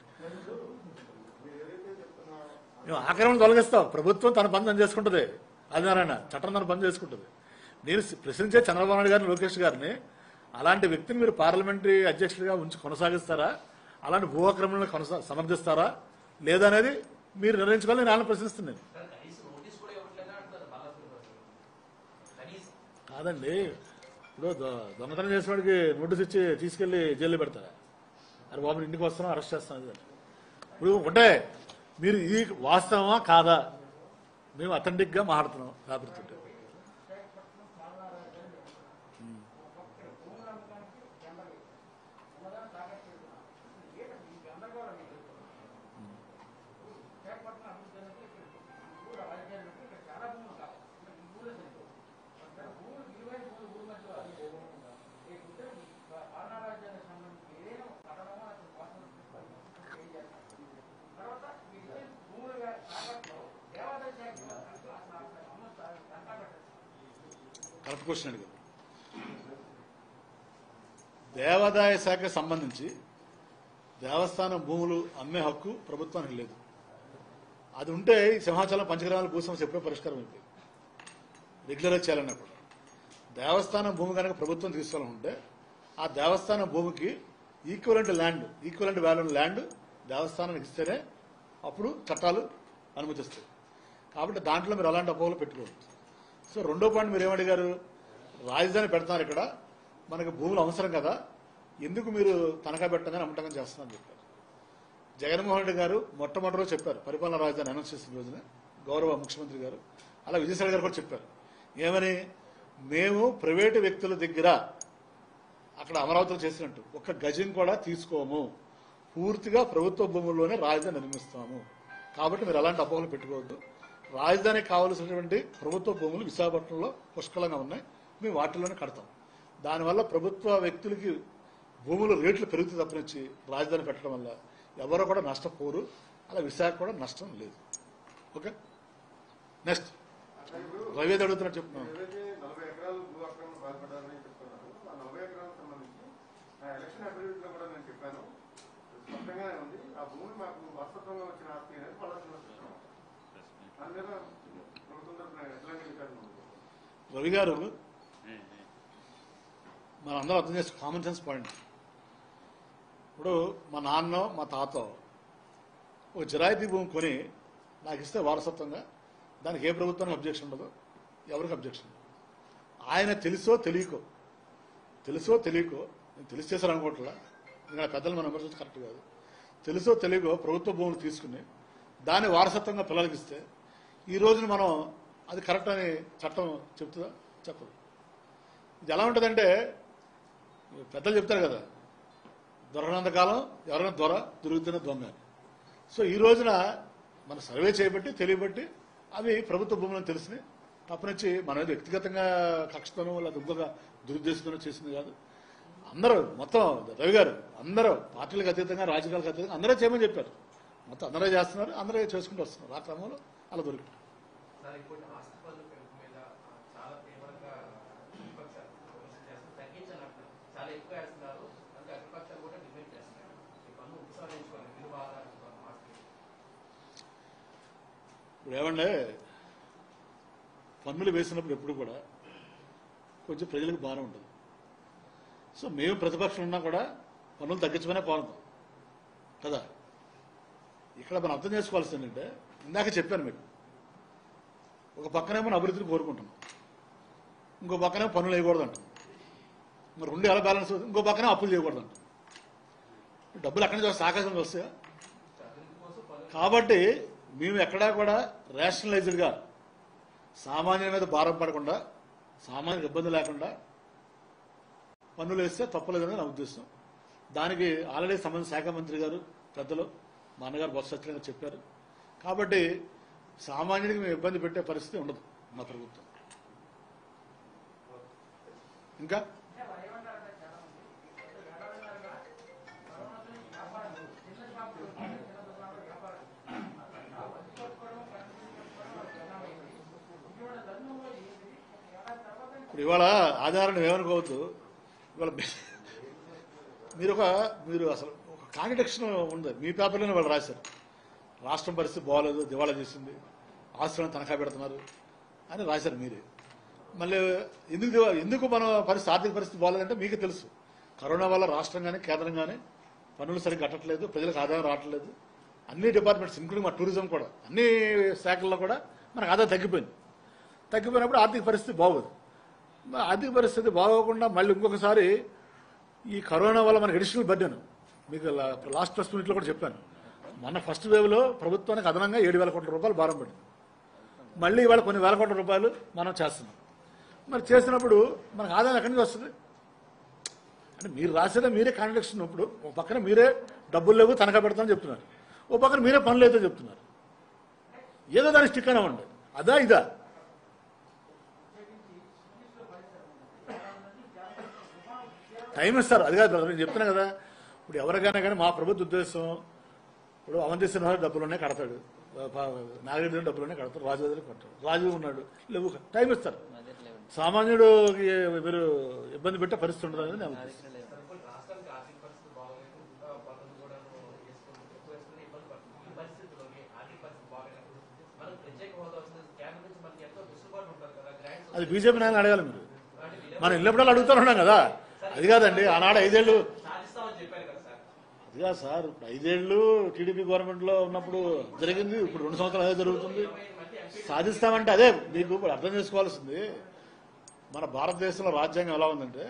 మేము ఆక్రమణ తొలగిస్తాం ప్రభుత్వం తన పని తను చేసుకుంటుంది అది నారాయణ చట్టం తన పని చేసుకుంటుంది నేను ప్రశ్నించే చంద్రబాబు నాయుడు గారిని లోకేష్ గారిని అలాంటి వ్యక్తిని మీరు పార్లమెంటరీ అధ్యక్షుడిగా ఉంచి కొనసాగిస్తారా అలాంటి భూ ఆక్రమణను కొనసా సమర్థిస్తారా లేదా అనేది మీరు నిర్ణయించుకోవాలి నేను ఆయన ప్రశ్నిస్తున్నాను సార్ కనీసం నోటీస్ కూడా ఇవ్వట్లేదా అంటారు బాలాసులు గారు కనీసం కాదండి ఇప్పుడు దొ- దొంగతనం చేసిన వాడికి నోటీస్ ఇచ్చి తీసుకెళ్లి జైల్లో పెడతారా అరే బాబు ఇంటికి వస్తున్నాం అరెస్ట్ చేస్తాం అది ఇది. ఇప్పుడు ఉంటే మీరు ఇది వాస్తవమా కాదా మేము అథెంటిక్ గా మాట్లాడుతున్నాం రాబడుతుంటే కరెక్ట్ క్వశ్చన్ అడిగారు దేవాదాయ శాఖకు సంబంధించి దేవస్థానం భూములు అమ్మే హక్కు ప్రభుత్వానికి లేదు అది ఉంటే ఈ సింహాచలం పంచగ్రామాల భూ సమస్య ఎప్పుడో పరిష్కారం అయిపోయింది రెగ్యులర్ చేయాలన్నా కూడా దేవస్థానం భూమి కనుక ప్రభుత్వం తీసుకోవాలంటే ఆ దేవస్థానం భూమికి equivalent land equivalent value land దేవస్థానానికి ఇస్తేనే అప్పుడు చట్టాలు అనుమతిస్తాయి కాబట్టి దాంట్లో మీరు అలాంటి అపోహలు పెట్టుకోవద్దు సో రెండో పాయింట్ మీరు ఏమడిగారు రాజధాని పెడతారు ఇక్కడ మనకి భూములు అవసరం కదా ఎందుకు మీరు తనఖా పెట్టగానే అమ్మటం చేస్తున్నారని చెప్పారు జగన్మోహన్ రెడ్డి గారు మొట్టమొదటి రోజు చెప్పారు పరిపాలన రాజధాని అనౌన్స్ చేసిన రోజున గౌరవ ముఖ్యమంత్రి గారు అలా విజయసాయి గారు కూడా చెప్పారు ఏమని మేము ప్రైవేటు వ్యక్తుల దగ్గర అక్కడ అమరావతిలో చేసినట్టు ఒక్క గజం కూడా తీసుకోము పూర్తిగా ప్రభుత్వ భూముల్లోనే రాజధాని నిర్మిస్తాము కాబట్టి మీరు అలాంటి అపోహలు పెట్టుకోవద్దు రాజధానికి కావలసినటువంటి ప్రభుత్వ భూములు విశాఖపట్నంలో పుష్కలంగా ఉన్నాయి మేము వాటిల్లోనే కడతాం దానివల్ల ప్రభుత్వ వ్యక్తులకి భూముల రేట్లు పెరుగుతూ తప్పనిచ్చి రాజధాని పెట్టడం వల్ల ఎవరు కూడా నష్టపోరు అలా విశాఖ కూడా నష్టం లేదు ఓకే నెక్స్ట్ రవి అడుగుతున్నట్టు చెప్తున్నాను ఏదైతే నలభై ఎకరాలు భూ ఆక్రమణ బాధపడ్డారని చెప్తున్నారు ఆ నలభై ఎకరాలకు సంబంధించి ఆ ఎలక్షన్ అఫిడవిట్ లో కూడా నేను చెప్పాను స్పష్టంగానే ఉంది ఆ భూమి మాకు వాస్తవంగా వచ్చిన ఆస్తి అనేది పడాల్సిన అవసరం. దాని మీద ప్రభుత్వం తరఫున ఎట్లాంటి విచారణ ఉంది? రవి గారు మనం అందరం అర్థం చేస్తే కామన్ సెన్స్ పాయింట్ ఇప్పుడు మా నాన్న మా తాత ఒక జిరాయితీ భూమి కొని నాకు ఇస్తే వారసత్వంగా దానికి ఏ ప్రభుత్వానికి అబ్జెక్షన్ ఉండదు ఎవరికి అబ్జెక్షన్ ఆయన తెలుసో తెలియకో తెలుసో తెలియకో నేను తెలిసి చేశాను అనుకోవట్లా ఇంకా పెద్దలు మన విమర్శించడం కరెక్ట్ కాదు తెలుసో తెలియకో ప్రభుత్వ భూములు తీసుకుని దాన్ని వారసత్వంగా పిల్లలకి ఇస్తే ఈ రోజున మనం అది కరెక్ట్ అని చట్టం చెప్తుందా చెప్పదు ఇది ఎలా ఉంటుందంటే పెద్దలు చెప్తారు కదా దొరకనంత కాలం ఎవరైనా దొర దొరుకుతున్న దొంగ అని. సో ఈ రోజున మన సర్వే చేయబట్టి తెలియబట్టి అవి ప్రభుత్వ భూములను తెలిసినాయి తప్పనిచ్చి మన మీద వ్యక్తిగతంగా కక్షతోనో లేదా ఇంకొక దురుద్దేశంతోనో చేసింది కాదు అందరూ మొత్తం రవి గారు అందరూ పార్టీలకు అతీతంగా రాజకీయాలకు అతీతంగా అందరూ చేయమని చెప్పారు మొత్తం అందరూ చేస్తున్నారు అందరూ చేసుకుంటూ వస్తున్నారు ఆ క్రమంలో అలా దొరికింది సార్ ఇప్పుడు ఆస్తి పన్ను పెంపు మీద ఆ, చాలా తీవ్రంగా విపక్షాలు విమర్శలు చేస్తున్నారు తగ్గించాలంటున్నారు చాలా ఎక్కువ వేస్తున్నారు అంటే అగ్రపక్షాలు కూడా డిబేట్ చేస్తున్నారు ఈ పన్ను ఉపసంహరించుకోవాలి విలువ ఆధారిత ఆస్తి ఇప్పుడు ఏమంటే పన్నులు వేసినప్పుడు ఎప్పుడు కూడా కొంచెం ప్రజలకు బాగానే ఉంటుంది సో మేము ప్రతిపక్షం ఉన్నా కూడా పన్నులు తగ్గించమనే కోరుతాం కదా ఇక్కడ మనం అర్థం చేసుకోవాల్సింది ఏంటంటే ఇందాక చెప్పాను మీకు ఒక పక్కనేమో మన అభివృద్ధిని కోరుకుంటున్నాం ఇంకో పక్కనే పన్నులు వేయకూడదు అంటాం మరి రెండు ఎలా బ్యాలెన్స్ అవుతుంది ఇంకో పక్కనే అప్పులు చేయకూడదు అంటాం డబ్బులు అక్కడి నుంచి వస్తే ఆకాశం నుంచి వస్తాయా కాబట్టి మేము ఎక్కడా కూడా రేషనలైజ్డ్గా సామాన్యుల మీద భారం పడకుండా సామాన్యులకు ఇబ్బంది లేకుండా పన్నులు వేస్తే తప్పలేదని నా ఉద్దేశం దానికి ఆల్రెడీ సంబంధించిన శాఖ మంత్రి గారు పెద్దలు మా అన్నగారు బొత్స సత్యనారాయణ చెప్పారు కాబట్టి సామాన్యుడికి మేము ఇబ్బంది పెట్టే పరిస్థితి ఉండదు మా ప్రభుత్వం ఇంకా ఇప్పుడు ఇవాళ ఆధారం ఏమనుకోవద్దు ఇవాళ మీ- మీరు ఒక మీరు అసలు ఒక కాంట్రడిక్షన్ ఉంది మీ పేపర్లోనే వాళ్ళు రాశారు రాష్ట్రం పరిస్థితి బాగోలేదు దివాళా చేసింది ఆస్తులను తనఖా పెడుతున్నారు అని రాశారు మీరే మళ్ళీ ఎందుకు దివా- ఎందుకు మన పరిస్థితి ఆర్థిక పరిస్థితి బాగోలేదంటే మీకు తెలుసు కరోనా వల్ల రాష్ట్రం కానీ కేంద్రం కానీ పనులు సరిగ్గా కట్టట్లేదు ప్రజలకు ఆదాయం రావట్లేదు అన్ని డిపార్ట్మెంట్స్ ఇంక్లూడింగ్ మా టూరిజం కూడా అన్ని శాఖల్లో కూడా మనకు ఆదాయం తగ్గిపోయింది తగ్గిపోయినప్పుడు ఆర్థిక పరిస్థితి బాగోదు మరి ఆర్థిక పరిస్థితి బాగోకుండా మళ్ళీ ఇంకొకసారి ఈ కరోనా వల్ల మనకి అడిషనల్ బర్డెన్ మీకు లా- లాస్ట్ ప్రెస్ మీట్లో కూడా చెప్పాను మొన్న ఫస్ట్ వేవ్లో ప్రభుత్వానికి అదనంగా ఏడు వేల కోట్ల రూపాయలు భారం పడింది మళ్ళీ ఇవాళ కొన్ని వేల కోట్ల రూపాయలు మనం చేస్తున్నాం మరి చేసినప్పుడు మనకు ఆదాయం ఎక్కడి నుంచి వస్తుంది అంటే మీరు రాసేదే మీరే కాంట్రాక్షన్ ఇప్పుడు ఒక పక్కన మీరే డబ్బులు లేవు తనఖా పెడతామని చెప్తున్నారు ఓ పక్కన మీరే పనులు అయితే చెప్తున్నారు ఏదో దాని స్టిక్ అనే ఉండే అదా ఇదా టైం ఇస్తారు అది కాదు brother, నేను చెప్తున్నా కదా ఇప్పుడు ఎవరికైనా కానీ మా ప్రభుత్వ ఉద్దేశం ఇప్పుడు అవంతి సింహాలు డబ్బులునే కడతాడు నాగరెడ్డి డబ్బులునే కడతాడు రాజు కడతాడు రాజు ఉన్నాడు లేవు టైం ఇస్తారు సామాన్యుడికి మీరు ఇబ్బంది పెట్టే పరిస్థితి ఉండదు అనేది నేను ఉద్దేశం. ఇప్పుడు రాష్ట్రానికి ఆర్థిక పరిస్థితి బాగోలేదు ఇంకా పనులు కూడా చేసుకుంటూ వేసుకుని ఇబ్బంది పడుతుంది ఈ పరిస్థితుల్లోని ఆర్థిక పరిస్థితి బాగలేనప్పుడు మనకు ప్రత్యేక హోదా వస్తుంది కేంద్రం నుంచి మనకి ఎంతో వెసులుబాటు ఉంటుంది కదా గ్రాంట్స్ అది బీజేపీ నాయకులు అడగాలి మీరు మనం వెళ్ళినప్పుడు అడుగుతూనే ఉన్నాం కదా అది కాదండి ఆనాడు ఐదేళ్ళు సాధిస్తామని చెప్పారు కదా సార్ అది కాదు సార్ ఇప్పుడు ఐదేళ్లు టీడీపీ గవర్నమెంట్ లో ఉన్నప్పుడు జరిగింది ఇప్పుడు రెండు సంవత్సరాలు అదే జరుగుతుంది సాధిస్తామంటే అదే మీకు ఇప్పుడు అర్థం చేసుకోవాల్సింది మన భారతదేశంలో రాజ్యాంగం ఎలా ఉందంటే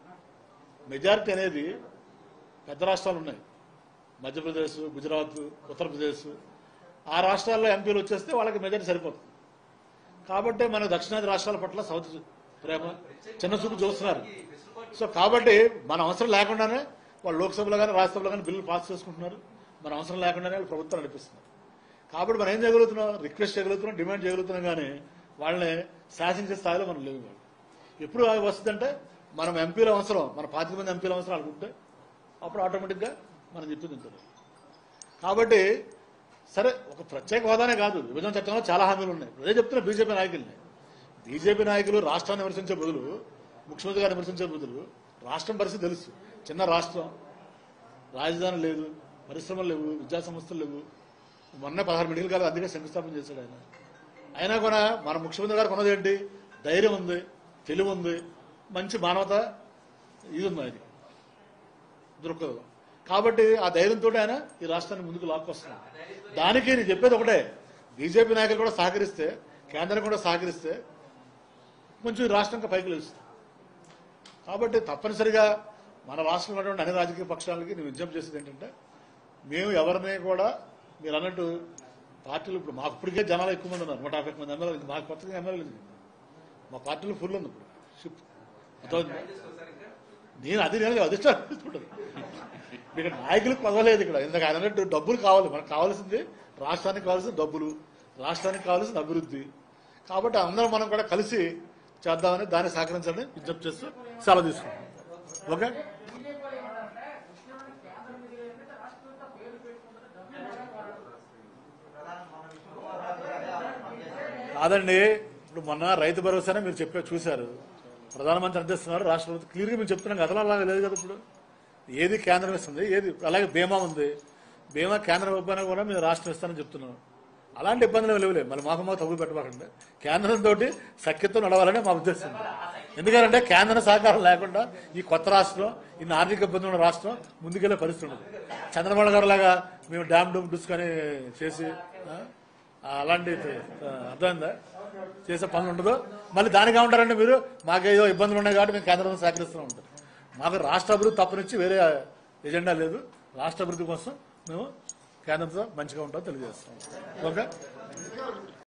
మెజారిటీ అనేది పెద్ద రాష్ట్రాలు ఉన్నాయి మధ్యప్రదేశ్ గుజరాత్ ఉత్తరప్రదేశ్ ఆ రాష్ట్రాల్లో ఎంపీలు వచ్చేస్తే వాళ్ళకి మెజారిటీ సరిపోతుంది కాబట్టి మన దక్షిణాది రాష్ట్రాల పట్ల సౌత్ ప్రేమ చిన్న చూపు చూస్తున్నారు సో కాబట్టి మన అవసరం లేకుండానే వాళ్ళు లోక్సభలో కానీ రాజ్యసభలో కానీ బిల్లులు పాస్ చేసుకుంటున్నారు మన అవసరం లేకుండానే వాళ్ళు ప్రభుత్వం నడిపిస్తున్నారు కాబట్టి మనం ఏం చేయగలుగుతున్నాం రిక్వెస్ట్ చేయగలుగుతున్నాం డిమాండ్ చేయగలుగుతున్నాం కానీ వాళ్ళని శాసించే స్థాయిలో మనం లేవు వాళ్ళు ఎప్పుడు అవి వస్తుందంటే మనం ఎంపీల అవసరం మన పాతిక మంది ఎంపీల అవసరం అనుకుంటే అప్పుడు ఆటోమేటిక్గా మనం చెప్పింది ఉంటుంది కాబట్టి సరే ఒక ప్రత్యేక హోదానే కాదు విభజన చట్టంలో చాలా హామీలు ఉన్నాయి అదే చెప్తున్నా బీజేపీ నాయకుల్ని బీజేపీ నాయకులు రాష్ట్రాన్ని విమర్శించే బదులు ముఖ్యమంత్రి గారిని విమర్శించే బదులు రాష్ట్రం పరిస్థితి తెలుసు చిన్న రాష్ట్రం రాజధాని లేదు పరిశ్రమలు లేవు విద్యా సంస్థలు లేవు మొన్న పదహారు మెడికల్ కాలేజ్ అందుకే శంకుస్థాపన చేశాడు ఆయన అయినా కూడా మన ముఖ్యమంత్రి గారికి ఉన్నది ఏంటి ధైర్యం ఉంది తెలివి ఉంది మంచి మానవత ఇది ఉంది అది దృక్పథం కాబట్టి ఆ ధైర్యంతో ఆయన ఈ రాష్ట్రాన్ని ముందుకు లాక్కొస్తున్నాడు దానికి నేను చెప్పేది ఒకటే బీజేపీ నాయకులు కూడా సహకరిస్తే కేంద్రం కూడా సహకరిస్తే కొంచెం ఈ రాష్ట్రం ఇంకా పైకి లేస్తుంది కాబట్టి తప్పనిసరిగా మన రాష్ట్రంలో ఉన్నటువంటి అన్ని రాజకీయ పక్షాలకి నేను విజ్ఞప్తి చేసేది ఏంటంటే మేము ఎవరిని కూడా మీరు అన్నట్టు పార్టీలు ఇప్పుడు మాకు ఇప్పటికే జనాలు ఎక్కువ మంది ఉన్నారు నూట యాభై మంది ఎమ్మెల్యేలు మాకు కొత్తగా ఎమ్మెల్యేలు ఎందుకు? మా పార్టీలో ఫుల్ ఉంది ఇప్పుడు షిఫ్ట్ అర్థమైందా? నేను అది నేను అధిష్టానం తీసుకుంటుంది ఇక్కడ నాయకులకు పదవలేదు ఇక్కడ ఇందాక ఆయన అన్నట్టు డబ్బులు కావాలి మనకు కావాల్సింది రాష్ట్రానికి కావాల్సిన డబ్బులు రాష్ట్రానికి కావాల్సిన అభివృద్ధి కాబట్టి అందరం మనం కూడా కలిసి చేద్దామని దాన్ని సహకరించాలని విజ్ఞప్తి చేస్తూ సెలవు తీసుకుంటాం ఓకే కాదండి ఇప్పుడు మొన్న రైతు భరోసానే మీరు చెప్పే చూశారు ప్రధానమంత్రి అందిస్తున్నారు రాష్ట్ర ప్రభుత్వం క్లియర్గా మేము చెప్తున్నాం కదా అలాగే లేదు కదా ఇప్పుడు ఏది కేంద్రం ఇస్తుంది ఏది అలాగే బీమా ఉంది బీమా కేంద్రం ఇవ్వకపోయినా కూడా మేము రాష్ట్రం ఇస్తానని చెప్తున్నాం అలాంటి ఇబ్బందులు ఏమీ లేవులే మళ్ళీ మాకు మాకు తగ్గు పెట్టబాకండి కేంద్రంతో సఖ్యతో నడవాలని మా ఉద్దేశం ఎందుకంటే కేంద్ర సహకారం లేకుండా ఈ కొత్త రాష్ట్రం ఇన్ని ఆర్థిక ఇబ్బందులు ఉన్న రాష్ట్రం ముందుకెళ్లే పరిస్థితి ఉండదు చంద్రబాబు గారు లాగా మేము డ్యామ్ డూమ్ డూసుకొని చేసి ఆ, అలాంటి ఆ, అర్థమైందా చేసే పనులు ఉండదు మళ్ళీ దానికి ఏమంటారంటే మీరు మాకేదో ఇబ్బందులు ఉన్నాయి కాబట్టి మేము కేంద్రం సహకరిస్తూ ఉంటారు మాకు రాష్ట్ర అభివృద్ధి తప్పనిచ్చి వేరే ఎజెండా లేదు రాష్ట్ర అభివృద్ధి కోసం మేము కేంద్రంతో మంచిగా ఉంటాం తెలియజేస్తాం ఓకే